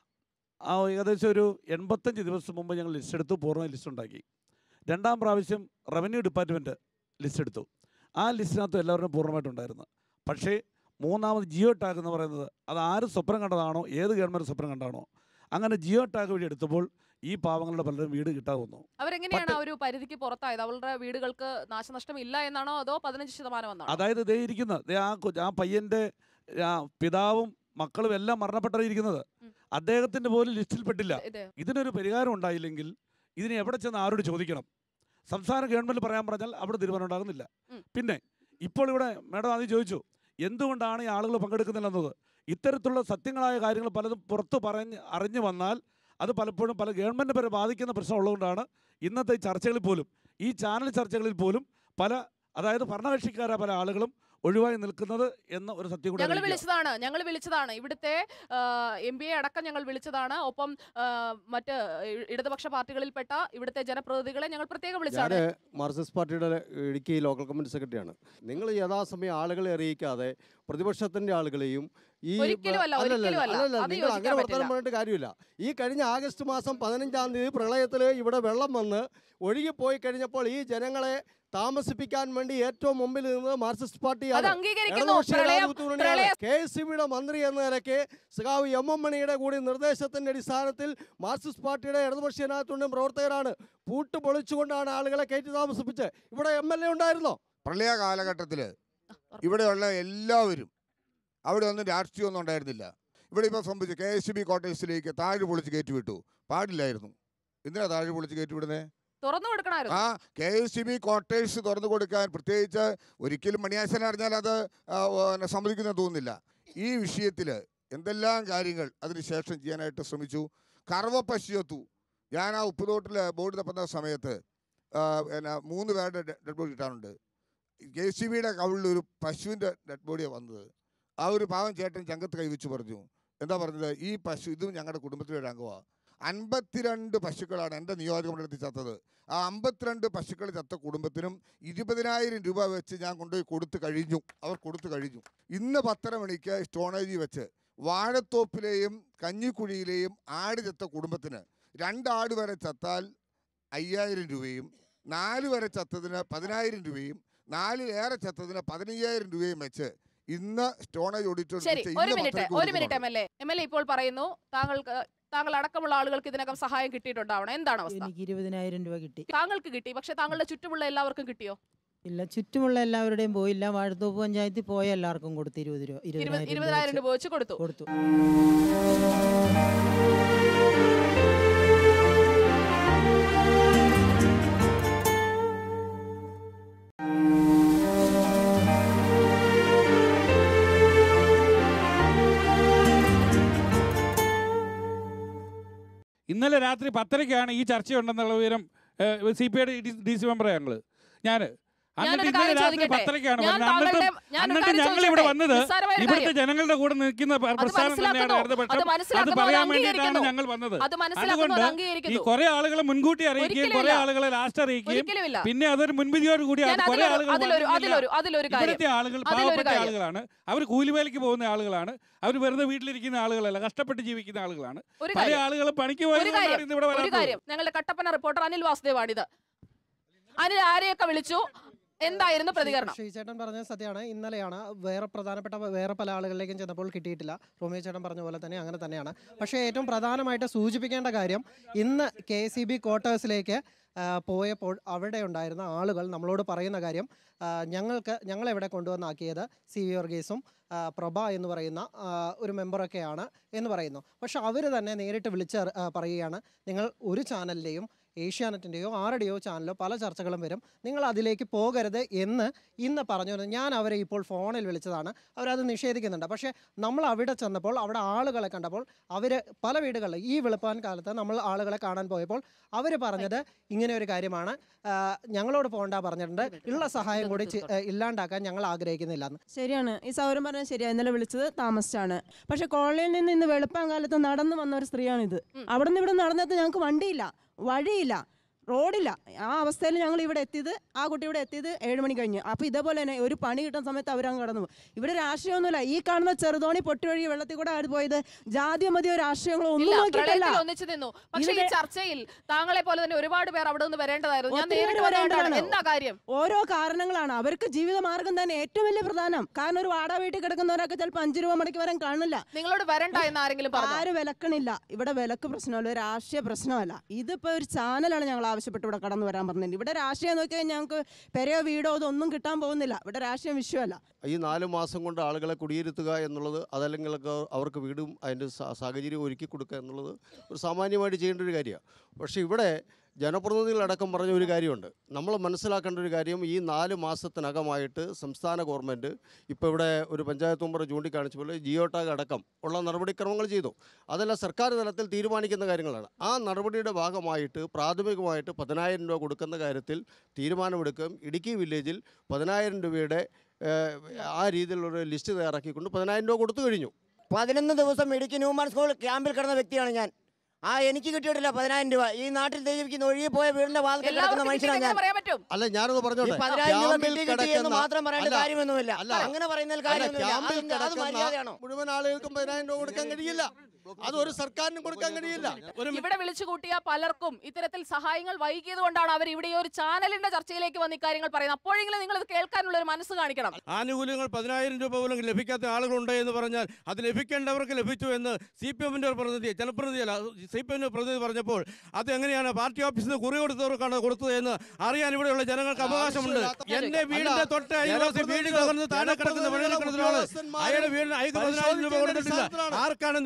Speaker 6: ആ ഏകദേശം ഒരു എൺപത്തഞ്ച് ദിവസം മുമ്പ് ഞങ്ങൾ ലിസ്റ്റ് എടുത്തു പൂർണ്ണ ലിസ്റ്റ് ഉണ്ടാക്കി രണ്ടാം പ്രാവശ്യം റവന്യൂ ഡിപ്പാർട്ട്മെൻറ്റ് ലിസ്റ്റ് എടുത്തു ആ ലിസ്റ്റിനകത്ത് എല്ലാവരും പൂർണ്ണമായിട്ടുണ്ടായിരുന്നു പക്ഷേ മൂന്നാമത് ജിയോ ടാഗ് എന്ന് പറയുന്നത് അത് ആര് സ്വപ്നം കണ്ടതാണോ ഏത് ഗവൺമെൻറ് സ്വപ്നം കണ്ടാണോ അങ്ങനെ ജിയോ ടാഗ് വഴി എടുത്തപ്പോൾ ഈ പാവങ്ങളുടെ പലരും വീട് കിട്ടാതെ വന്നു
Speaker 1: അവരെങ്ങനെയാണ്
Speaker 6: പട്ട്-
Speaker 1: ആ ഒരു പരിധിക്ക് പുറത്തായത് അവരുടെ വീടുകൾക്ക് നാശനഷ്ടം ഇല്ല എന്നാണോ അതോ പതിനഞ്ച് ശതമാനം എന്നാണോ
Speaker 6: അതായത് ദേ ഇരിക്കുന്ന ദേ ആ കൊ- ആ പയ്യൻ്റെ ആ പിതാവും മക്കളും എല്ലാം മരണപ്പെട്ടിരിക്കുന്നത്
Speaker 1: ഉം.
Speaker 6: അദ്ദേഹത്തിൻ്റെ പോലും ലിസ്റ്റിൽപ്പെട്ടില്ല
Speaker 1: ഇത്
Speaker 6: ഇതിനൊരു പരിഹാരം ഉണ്ടായില്ലെങ്കിൽ ഇതിനെ എവിടെ ചെന്ന് ആരോട് ചോദിക്കണം സംസ്ഥാന ഗവൺമെൻറ് പറയാൻ പറഞ്ഞാൽ അവിടെ തീരുമാനം ഉണ്ടാകുന്നില്ല
Speaker 1: ഉം.
Speaker 6: പിന്നെ ഇപ്പോൾ ഇവിടെ മേഡം ആദ്യം ചോദിച്ചു എന്തുകൊണ്ടാണ് ഈ ആളുകൾ പങ്കെടുക്കുന്നില്ലെന്നത് ഇത്തരത്തിലുള്ള സത്യങ്ങളായ കാര്യങ്ങൾ പലതും പുറത്ത് പറഞ്ഞ് അറിഞ്ഞു വന്നാൽ അത് പലപ്പോഴും പല ഗവൺമെൻറ് വരെ ബാധിക്കുന്ന പ്രശ്നം ഉള്ളതുകൊണ്ടാണ് ഇന്നത്തെ ഈ ചർച്ചകളിൽ പോലും ഈ ചാനൽ ചർച്ചകളിൽ പോലും പല അതായത് ഭരണകക്ഷിക്കാരായ പല ആളുകളും ഒഴിവായി നിൽക്കുന്നത് എന്ന ഒരു സത്യം കൂടി
Speaker 1: ഞങ്ങൾ
Speaker 6: അറിയിക്കുക.
Speaker 1: വിളിച്ചതാണ് ഞങ്ങൾ വിളിച്ചതാണ് ഇവിടുത്തെ എം ബി എ അടക്കം ഞങ്ങൾ വിളിച്ചതാണ് ഒപ്പം ആ, മറ്റ് ഇ- ഇടതുപക്ഷ പാർട്ടികളിൽപ്പെട്ട ഇവിടുത്തെ ജനപ്രതിനിധികളെ ഞങ്ങൾ പ്രത്യേകം വിളിച്ചതാണ്
Speaker 7: ഞാൻ മാർക്സിസ്റ്റ് പാർട്ടിയുടെ ഇടുക്കി ലോക്കൽ കമ്മിറ്റി സെക്രട്ടറിയാണ് നിങ്ങൾ യഥാസമയം ആളുകളെ അറിയിക്കാതെ പ്രതിപക്ഷത്തിന്റെ ആളുകളെയും ഈ
Speaker 1: ഒരിക്കലുമല്ല,
Speaker 7: അല്ലല്ല,
Speaker 1: ഒരിക്കലുമല്ല.
Speaker 7: അല്ലല്ല,
Speaker 1: അത്
Speaker 7: നിങ്ങൾ
Speaker 1: യോജിക്കാൻ
Speaker 7: അങ്ങനെ വർത്തമാനം
Speaker 1: പറ്റില്ല.
Speaker 7: പറഞ്ഞിട്ട് കാര്യമില്ല ഈ കഴിഞ്ഞ ആഗസ്റ്റ് മാസം പതിനഞ്ചാം തീയതി പ്രളയത്തിൽ ഇവിടെ വെള്ളം വന്ന് ഒഴുകിപ്പോയി കഴിഞ്ഞപ്പോൾ ഈ ജനങ്ങളെ താമസിപ്പിക്കാൻ വേണ്ടി ഏറ്റവും മുമ്പിൽ നിന്നത് മാർക്സിസ്റ്റ്
Speaker 1: അത്
Speaker 7: പാർട്ടിയാണ്
Speaker 1: അംഗീകരിക്കുന്നു പ്രളയം പ്രളയം
Speaker 7: കെ എസ് സി ബിയുടെ മന്ത്രി എന്ന നിലയ്ക്ക് സഖാവ് എം എം മണിയുടെ കൂടി നിർദ്ദേശത്തിന്റെ അടിസ്ഥാനത്തിൽ മാർക്സിസ്റ്റ് പാർട്ടിയുടെ ഇടതുപക്ഷ ജനാധിപത്യം പ്രവർത്തകരാണ് പൂട്ട് പൊളിച്ചുകൊണ്ടാണ് ആളുകളെ കയറ്റി താമസിപ്പിച്ച് ഇവിടെ എം എൽ എ ഉണ്ടായിരുന്നോ
Speaker 4: പ്രളയ കാലഘട്ടത്തിൽ ഇവിടെയുള്ള എല്ലാവരും അവിടെ ഒന്നും രാഷ്ട്രീയമൊന്നും ഉണ്ടായിരുന്നില്ല ഇവിടെ ഇപ്പോൾ സംഭവിച്ചു കെ എസ് ബി കോട്ടേഴ്സിലേക്ക് താഴ് പൊളിച്ച് കയറ്റി വിട്ടു പാടില്ലായിരുന്നു എന്തിനാ താഴ് പൊളിച്ച് കയറ്റി വിടുന്നത്
Speaker 1: തുറന്നു കൊടുക്കണമായിരുന്നു
Speaker 4: ആ K S C B quarters തുറന്നു കൊടുക്കാൻ പ്രത്യേകിച്ച് ഒരിക്കലും മണിയാശൻ അറിഞ്ഞാൽ അത് ആ, പിന്നെ സമ്മതിക്കുന്ന തോന്നുന്നില്ല ഈ വിഷയത്തിൽ എന്തെല്ലാം കാര്യങ്ങൾ അതിനുശേഷം ചെയ്യാനായിട്ട് ശ്രമിച്ചു കറവ പശുവത്തു ഞാൻ ആ ഉപ്പുതോട്ടിൽ ബോർഡ് തപ്പുന്ന സമയത്ത് ആ, പിന്നെ മൂന്ന് പേരുടെ ഡെഡ് ബോഡി കിട്ടാനുണ്ട് കെ സി ബിയുടെ കവിളിൽ ഒരു പശുവിൻ്റെ ഡെഡ് ബോഡിയാണ് വന്നത് ആ ഒരു പാവം ചേട്ടൻ ചങ്കത്ത് കൈവച്ച് പറഞ്ഞു എന്താ പറഞ്ഞത് ഈ പശു ഇതും ഞങ്ങളുടെ കുടുംബത്തിലെ ഒരു അംഗമാണ് അൻപത്തിരണ്ട് പശുക്കളാണ് എൻ്റെ നിയോജകമണ്ഡലത്തിൽ ചത്തത് ആ അമ്പത്തിരണ്ട് പശുക്കൾ ചത്ത കുടുംബത്തിനും ഇരുപതിനായിരം രൂപ വെച്ച് ഞാൻ കൊണ്ടുപോയി കൊടുത്തു കഴിഞ്ഞു അവർ കൊടുത്തു കഴിഞ്ഞു ഇന്ന് പത്തര മണിക്ക് സ്റ്റോണേജി വെച്ച് വാഴത്തോപ്പിലെയും കഞ്ഞിക്കുഴിയിലെയും ആട് ചത്ത കുടുംബത്തിന് രണ്ടാട് വരെ ചത്താൽ അയ്യായിരം രൂപയും നാല് വരെ ചത്തതിന് പതിനായിരം രൂപയും നാലിലേറെ ചത്തതിന് പതിനയ്യായിരം രൂപയും വെച്ച് ഇന്ന് സ്റ്റോണേജ് ഓഡിറ്റോറിയം
Speaker 1: ശരി
Speaker 4: വെച്ച്
Speaker 1: ഒരു
Speaker 4: ഇന്ന്
Speaker 1: മിനിറ്റ്
Speaker 4: പത്തരയ്ക്ക്
Speaker 1: ഒരു മിനിറ്റ്
Speaker 4: കൊടുക്കുന്നുണ്ട്.
Speaker 1: M L A M L A ഇപ്പോൾ പറയുന്നു താങ്കൾക്ക് താങ്കൾ അടക്കമുള്ള ആളുകൾക്ക് ഇതിനകം സഹായം കിട്ടിയിട്ടുണ്ടാവണം എന്താണ് അവസ്ഥ
Speaker 8: എനിക്ക് ഇരുപതിനായിരം രൂപ കിട്ടി
Speaker 1: താങ്കൾക്ക് കിട്ടി പക്ഷെ താങ്കളുടെ ചുറ്റുമുള്ള എല്ലാവർക്കും കിട്ടിയോ
Speaker 8: ഇല്ല ചുറ്റുമുള്ള എല്ലാവരുടെയും പോയില്ല വാഴത്തോപ്പ് പഞ്ചായത്തിൽ പോയ എല്ലാവർക്കും കൊടുത്തു ഇരുപത് രൂപ
Speaker 1: ഇരുപത്
Speaker 8: ഇരുപതിനായിരം
Speaker 1: ഇരുപതിനായിരം
Speaker 8: രൂപ
Speaker 1: രൂപ വെച്ച് കൊടുത്തു
Speaker 8: കൊടുത്തു
Speaker 9: ഇന്നലെ രാത്രി പത്തരയ്ക്കാണ് ഈ ചർച്ചയുണ്ടെന്നുള്ള വിവരം സി പി ഐയുടെ ഡി സി മെമ്പറെ ഞങ്ങൾ ഞാൻ എന്നിട്ട്
Speaker 1: ഞാനൊരു
Speaker 9: ഇന്നലെ
Speaker 1: കാര്യം
Speaker 9: രാത്രി
Speaker 1: ചോദിക്കട്ടെ?
Speaker 9: പത്തരയ്ക്കാണ്
Speaker 1: ഞാൻ
Speaker 9: വന്നത്
Speaker 1: താങ്കളുടെ
Speaker 9: എന്നിട്ടും
Speaker 1: ഞാനൊരു
Speaker 9: എന്നിട്ട്
Speaker 1: കാര്യം
Speaker 9: ഞങ്ങൾ ഇവിടെ
Speaker 1: ചോദിക്കട്ടെ?
Speaker 9: വന്നത്
Speaker 1: നിസ്സാരമായ ഒരു
Speaker 9: ഇവിടുത്തെ
Speaker 1: കാര്യം.
Speaker 9: ജനങ്ങളുടെ കൂടെ നിൽക്കുന്ന പ്ര-
Speaker 1: അത്
Speaker 9: പ്രസ്ഥാനം തന്നെയാണ്
Speaker 1: മനസ്സിലാക്കുന്നു.
Speaker 9: ഇടതുപക്ഷം
Speaker 1: അത്
Speaker 9: അത്
Speaker 1: മനസ്സിലാക്കുന്നു, അത്
Speaker 9: പറയാൻ വേണ്ടിയിട്ടാണ്
Speaker 1: അംഗീകരിക്കുന്നു.
Speaker 9: ഞങ്ങൾ വന്നത്
Speaker 1: അത് മനസ്സിലാക്കുന്നു
Speaker 9: അതുകൊണ്ട്
Speaker 1: അത്
Speaker 9: ഈ
Speaker 1: അംഗീകരിക്കുന്നു
Speaker 9: കുറെ ആളുകളെ മുൻകൂട്ടി അറിയിക്കുകയും കുറെ
Speaker 1: ഒരിക്കലുമില്ല.
Speaker 9: ആളുകളെ ലാസ്റ്റ് അറിയിക്കുകയും
Speaker 1: ഒരിക്കലുമില്ല
Speaker 9: പിന്നെ അതൊരു മുൻവിധിയോട് കൂടി
Speaker 1: ഞാൻ
Speaker 9: അത് കുറെ
Speaker 1: അതിലൊരു
Speaker 9: ആളുകൾ
Speaker 1: അതിലൊരു
Speaker 9: വന്നില്ല.
Speaker 1: അതിലൊരു അതിലൊരു കാര്യം
Speaker 9: ഇവിടുത്തെ ആളുകൾ
Speaker 1: അതിലൊരു
Speaker 9: പാവപ്പെട്ട
Speaker 1: കാര്യം.
Speaker 9: ആളുകളാണ് അവർ കൂലിവേലയ്ക്ക് പോകുന്ന ആളുകളാണ് അവർ വെറുതെ വീട്ടിലിരിക്കുന്ന ആളുകളല്ല കഷ്ടപ്പെട്ട് ജീവിക്കുന്ന ആളുകളാണ്
Speaker 1: ഒരു
Speaker 9: പല
Speaker 1: കാര്യം
Speaker 9: ആളുകൾ പണിക്ക്
Speaker 1: ഒരു
Speaker 9: പോയതുകൊണ്ടാണ്
Speaker 1: കാര്യം
Speaker 9: ഇന്ന് ഇവിടെ
Speaker 1: ഒരു
Speaker 9: വരാത്തത്
Speaker 1: കാര്യം ഞങ്ങളുടെ കട്ടപ്പന റിപ്പോർട്ടർ അനിൽ വാസുദേവാണിത് അനിൽ ആരെയൊക്കെ വിളിച്ചു എന്തായിരുന്നു പ്രതികരണം
Speaker 7: ശ്രീ ചേട്ടൻ പറഞ്ഞത് സത്യമാണ് ഇന്നലെയാണ് വേറെ പ്രധാനപ്പെട്ട വേറെ പല ആളുകളിലേക്കും ചെന്നപ്പോൾ കിട്ടിയിട്ടില്ല റോമിയോ ചേട്ടൻ പറഞ്ഞ പോലെ തന്നെ അങ്ങനെ തന്നെയാണ് പക്ഷേ ഏറ്റവും പ്രധാനമായിട്ട് സൂചിപ്പിക്കേണ്ട കാര്യം ഇന്ന് കെ സി ബി ക്വാർട്ടേഴ്സിലേക്ക് ആ, പോയപ്പോൾ അവിടെ ഉണ്ടായിരുന്ന ആളുകൾ നമ്മളോട് പറയുന്ന കാര്യം ആ, ഞങ്ങൾക്ക് ഞങ്ങളെവിടെ കൊണ്ടുവന്നാക്കിയത് സി വി വർഗീസും ആ, പ്രഭ എന്ന് പറയുന്ന ആ, ഒരു മെമ്പറൊക്കെയാണ് എന്ന് പറയുന്നു പക്ഷെ അവർ തന്നെ നേരിട്ട് വിളിച്ച് അറി- ആ, പറയുകയാണ് നിങ്ങൾ ഒരു ചാനലിൻ്റെയും ഏഷ്യാനെറ്റിൻ്റെയോ ആരുടെയോ ചാനലോ പല ചർച്ചകളും വരും നിങ്ങൾ അതിലേക്ക് പോകരുത് എന്ന് ഇന്ന് പറഞ്ഞു വരുന്നത്. ഞാൻ അവരെ ഇപ്പോൾ ഫോണിൽ വിളിച്ചതാണ് അവരത് നിഷേധിക്കുന്നുണ്ട് പക്ഷേ നമ്മൾ അവിടെ ചെന്നപ്പോൾ അവിടെ ആളുകളെ കണ്ടപ്പോൾ അവർ പല വീടുകളിൽ ഈ വെളുപ്പാൻ കാലത്ത് നമ്മൾ ആളുകളെ കാണാൻ പോയപ്പോൾ അവർ പറഞ്ഞത് ഇങ്ങനെ ഒരു കാര്യമാണ് ആ, ഞങ്ങളോട് പോകണ്ട പറഞ്ഞിട്ടുണ്ട് ഉള്ള സഹായം കൂടി ചി- ഏ, ഇല്ലാണ്ടാക്കാൻ ഞങ്ങൾ ആഗ്രഹിക്കുന്നില്ല എന്ന്
Speaker 10: ശരിയാണ് ഈ സൗരം പറഞ്ഞത് ശരിയാണ് ഇന്നലെ വിളിച്ചത് താമസിച്ചാണ് പക്ഷെ കോളനിയിൽ നിന്ന് ഇന്ന് വെളുപ്പാൻ കാലത്ത് നടന്നു വന്ന ഒരു സ്ത്രീയാണിത് അവിടെ നിന്ന് ഇവിടെ നടന്നത് ഞങ്ങൾക്ക് വണ്ടിയില്ല വഴിയില്ല റോഡില്ല ആ അവസ്ഥയിൽ ഞങ്ങൾ ഇവിടെ എത്തിയത് ആ കുട്ടി ഇവിടെ എത്തിയത് ഏഴ് മണി കഴിഞ്ഞ് അപ്പോൾ ഇതേപോലെ തന്നെ ഒരു പണി കിട്ടുന്ന സമയത്ത് അവരങ്ങ് കടന്നു പോകും ഇവിടെ രാഷ്ട്രീയമൊന്നുമില്ല ഈ കാണുന്ന ചെറുതോണി പൊട്ടി ഒഴുകി വെള്ളത്തിൽ കൂടെ ആര് പോയത് ജാതിയോ മതിയോ രാഷ്ട്രീയങ്ങളോ ഒന്നും
Speaker 1: ഇല്ല
Speaker 10: നോക്കിയിട്ടല്ല
Speaker 1: പ്രളയത്തിൽ ഒന്നിച്ചു നിന്നു പക്ഷേ ഈ
Speaker 10: ഇതിന്റെ-
Speaker 1: ചർച്ചയിൽ താങ്കളെ പോലെ തന്നെ ഒരുപാട് പേർ അവിടെ നിന്ന് വരേണ്ടതായിരുന്നു ഞാൻ
Speaker 10: ഒത്തിരി പേര്
Speaker 1: നേരിട്ട് വരേണ്ടതാണ്
Speaker 10: വരേണ്ടതാണ്.
Speaker 1: എന്താ കാര്യം
Speaker 10: ഓരോ കാരണങ്ങളാണ് അവർക്ക് ജീവിതമാർഗം തന്നെ ഏറ്റവും വലിയ പ്രധാനം കാരണം ഒരു വാടക വീട്ടിൽ കിടക്കുന്നവരൊക്കെ ചിലപ്പോൾ അഞ്ച് രൂപ മണിക്ക് വരാൻ കാണില്ല
Speaker 1: നിങ്ങളോട് വരണ്ട എന്ന് ആരെങ്കിലും പറഞ്ഞു
Speaker 10: ആരും വിലക്കണില്ല ഇവിടെ വിലക്ക് പ്രശ്നമല്ല രാഷ്ട്രീയ പ്രശ്നമല്ല ഇതിപ്പോ ഒരു ചാനലാണ് ഞങ്ങൾ ആവശ്യപ്പെട്ട് ഇവിടെ കടന്നു വരാൻ പറഞ്ഞത് ഇവിടെ രാഷ്ട്രീയം നോക്കി കഴിഞ്ഞാൽ ഞങ്ങൾക്ക് പെരയോ വീടോ ഇതൊന്നും കിട്ടാൻ പോകുന്നില്ല ഇവിടെ രാഷ്ട്രീയം വിഷയമല്ല
Speaker 7: ഈ നാല് മാസം കൊണ്ട് ആളുകളെ കുടിയിരുത്തുക എന്നുള്ളത് അതല്ലെങ്കിൽ ഒക്കെ അവർക്ക് വീടും അതിൻ്റെ സാ- സാഹചര്യം ഒരുക്കി കൊടുക്കുക എന്നുള്ളത് ഒരു സാമാന്യമായിട്ട് ചെയ്യേണ്ട ഒരു കാര്യമാണ് പക്ഷേ ഇവിടെ ജനപ്രതിനിധികളടക്കം പറഞ്ഞ ഒരു കാര്യമുണ്ട് നമ്മൾ മനസ്സിലാക്കേണ്ട ഒരു കാര്യം ഈ നാല് മാസത്തിനകമായിട്ട് സംസ്ഥാന ഗവൺമെൻറ് ഇപ്പോൾ ഇവിടെ ഒരു പഞ്ചായത്ത് മെമ്പർ ചൂണ്ടിക്കാണിച്ച പോലെ ജിയോ ടാഗ് അടക്കം ഉള്ള നടപടിക്രമങ്ങൾ ചെയ്തു അതെല്ലാം സർക്കാർ തലത്തിൽ തീരുമാനിക്കുന്ന കാര്യങ്ങളാണ് ആ നടപടിയുടെ ഭാഗമായിട്ട് പ്രാഥമികമായിട്ട് പതിനായിരം രൂപ കൊടുക്കുന്ന കാര്യത്തിൽ തീരുമാനമെടുക്കുകയും ഇടുക്കി വില്ലേജിൽ പതിനായിരം രൂപയുടെ ഏഹ്, ആ രീതിയിലുള്ള ലിസ്റ്റ് തയ്യാറാക്കിക്കൊണ്ട് പതിനായിരം രൂപ കൊടുത്തു കഴിഞ്ഞു
Speaker 11: പതിനൊന്ന് ദിവസം ഇടുക്കി ന്യൂമാൻ സ്കൂൾ ക്യാമ്പിൽ കിടന്ന വ്യക്തിയാണ് ഞാൻ ആ എനിക്ക് കിട്ടിയിട്ടില്ല പതിനായിരം രൂപ ഈ നാട്ടിൽ ജീവിക്കുന്ന ഒഴുകി പോയ വീടിന്റെ വാതിൽ കിടക്കുന്ന
Speaker 1: എല്ലാവർക്കും
Speaker 11: മനുഷ്യനാണ്
Speaker 1: കിട്ടിയെന്ന്
Speaker 11: ഞാൻ
Speaker 1: പറയാൻ പറ്റും
Speaker 7: അല്ല ഞാനത്
Speaker 11: ഈ
Speaker 7: പറഞ്ഞോട്ടെ
Speaker 11: പതിനായിരം രൂപ
Speaker 7: ക്യാമ്പിൽ
Speaker 11: കിട്ടി കിട്ടി എന്ന്
Speaker 7: കിടക്കുന്ന-
Speaker 11: മാത്രം പറയേണ്ട
Speaker 7: അല്ല,
Speaker 11: കാര്യമൊന്നുമില്ല
Speaker 7: അല്ല.
Speaker 11: അങ്ങനെ പറയുന്നതിൽ
Speaker 7: അല്ല,
Speaker 11: കാര്യമൊന്നുമില്ല
Speaker 7: ക്യാമ്പിൽ
Speaker 11: അത് അത്
Speaker 7: കിടക്കുന്ന
Speaker 11: മര്യാദയാണോ
Speaker 7: മുഴുവൻ ആളുകൾക്കും പതിനായിരം രൂപ കൊടുക്കാൻ കഴിയില്ല അത് ഒരു സർക്കാരിനും കൊടുക്കാൻ കഴിയില്ല
Speaker 1: ഇവിടെ വിളിച്ചു കൂട്ടിയ പലർക്കും ഇത്തരത്തിൽ സഹായങ്ങൾ വൈകിയത് കൊണ്ടാണ് അവർ ഇവിടെ ഈ ഒരു ചാനലിന്റെ ചർച്ചയിലേക്ക് വന്ന് ഇക്കാര്യങ്ങൾ പറയുന്നത് അപ്പോഴെങ്കിലും നിങ്ങൾ ഇത് കേൾക്കാനുള്ള ഒരു മനസ്സ് കാണിക്കണം
Speaker 12: ആനുകൂല്യങ്ങൾ പതിനായിരം രൂപ പോലും ലഭിക്കാത്ത ആളുകളുണ്ട് എന്ന് പറഞ്ഞാൽ അത് ലഭിക്കേണ്ടവർക്ക് ലഭിച്ചു എന്ന് സി പി എമ്മിൻ്റെ ഒരു പ്രതിനിധി ജനപ്രതിനിധിയല്ല സി പി എമ്മിൻ്റെ പ്രതിനിധി പറഞ്ഞപ്പോൾ അത് എങ്ങനെയാണ് പാർട്ടി ഓഫീസിൽ നിന്ന് കുറി കൊടുത്തവർക്കാണ് കൊടുത്തത് എന്ന് അറിയാൻ ഇവിടെയുള്ള ജനങ്ങൾക്ക് അവകാശമുണ്ട് എന്റെ വീടിന്റെ തൊട്ട് അയൽവാസി വീട് തകർന്ന് താഴെ കിടക്കുന്ന വെള്ളം കിടക്കുന്ന ആള് അയാളുടെ വീടിന് അയക്ക് പതിനായിരം രൂപ കൊടുത്തിട്ടില്ല ആർക്കാണ് നിങ്ങൾ പക്ഷപാതം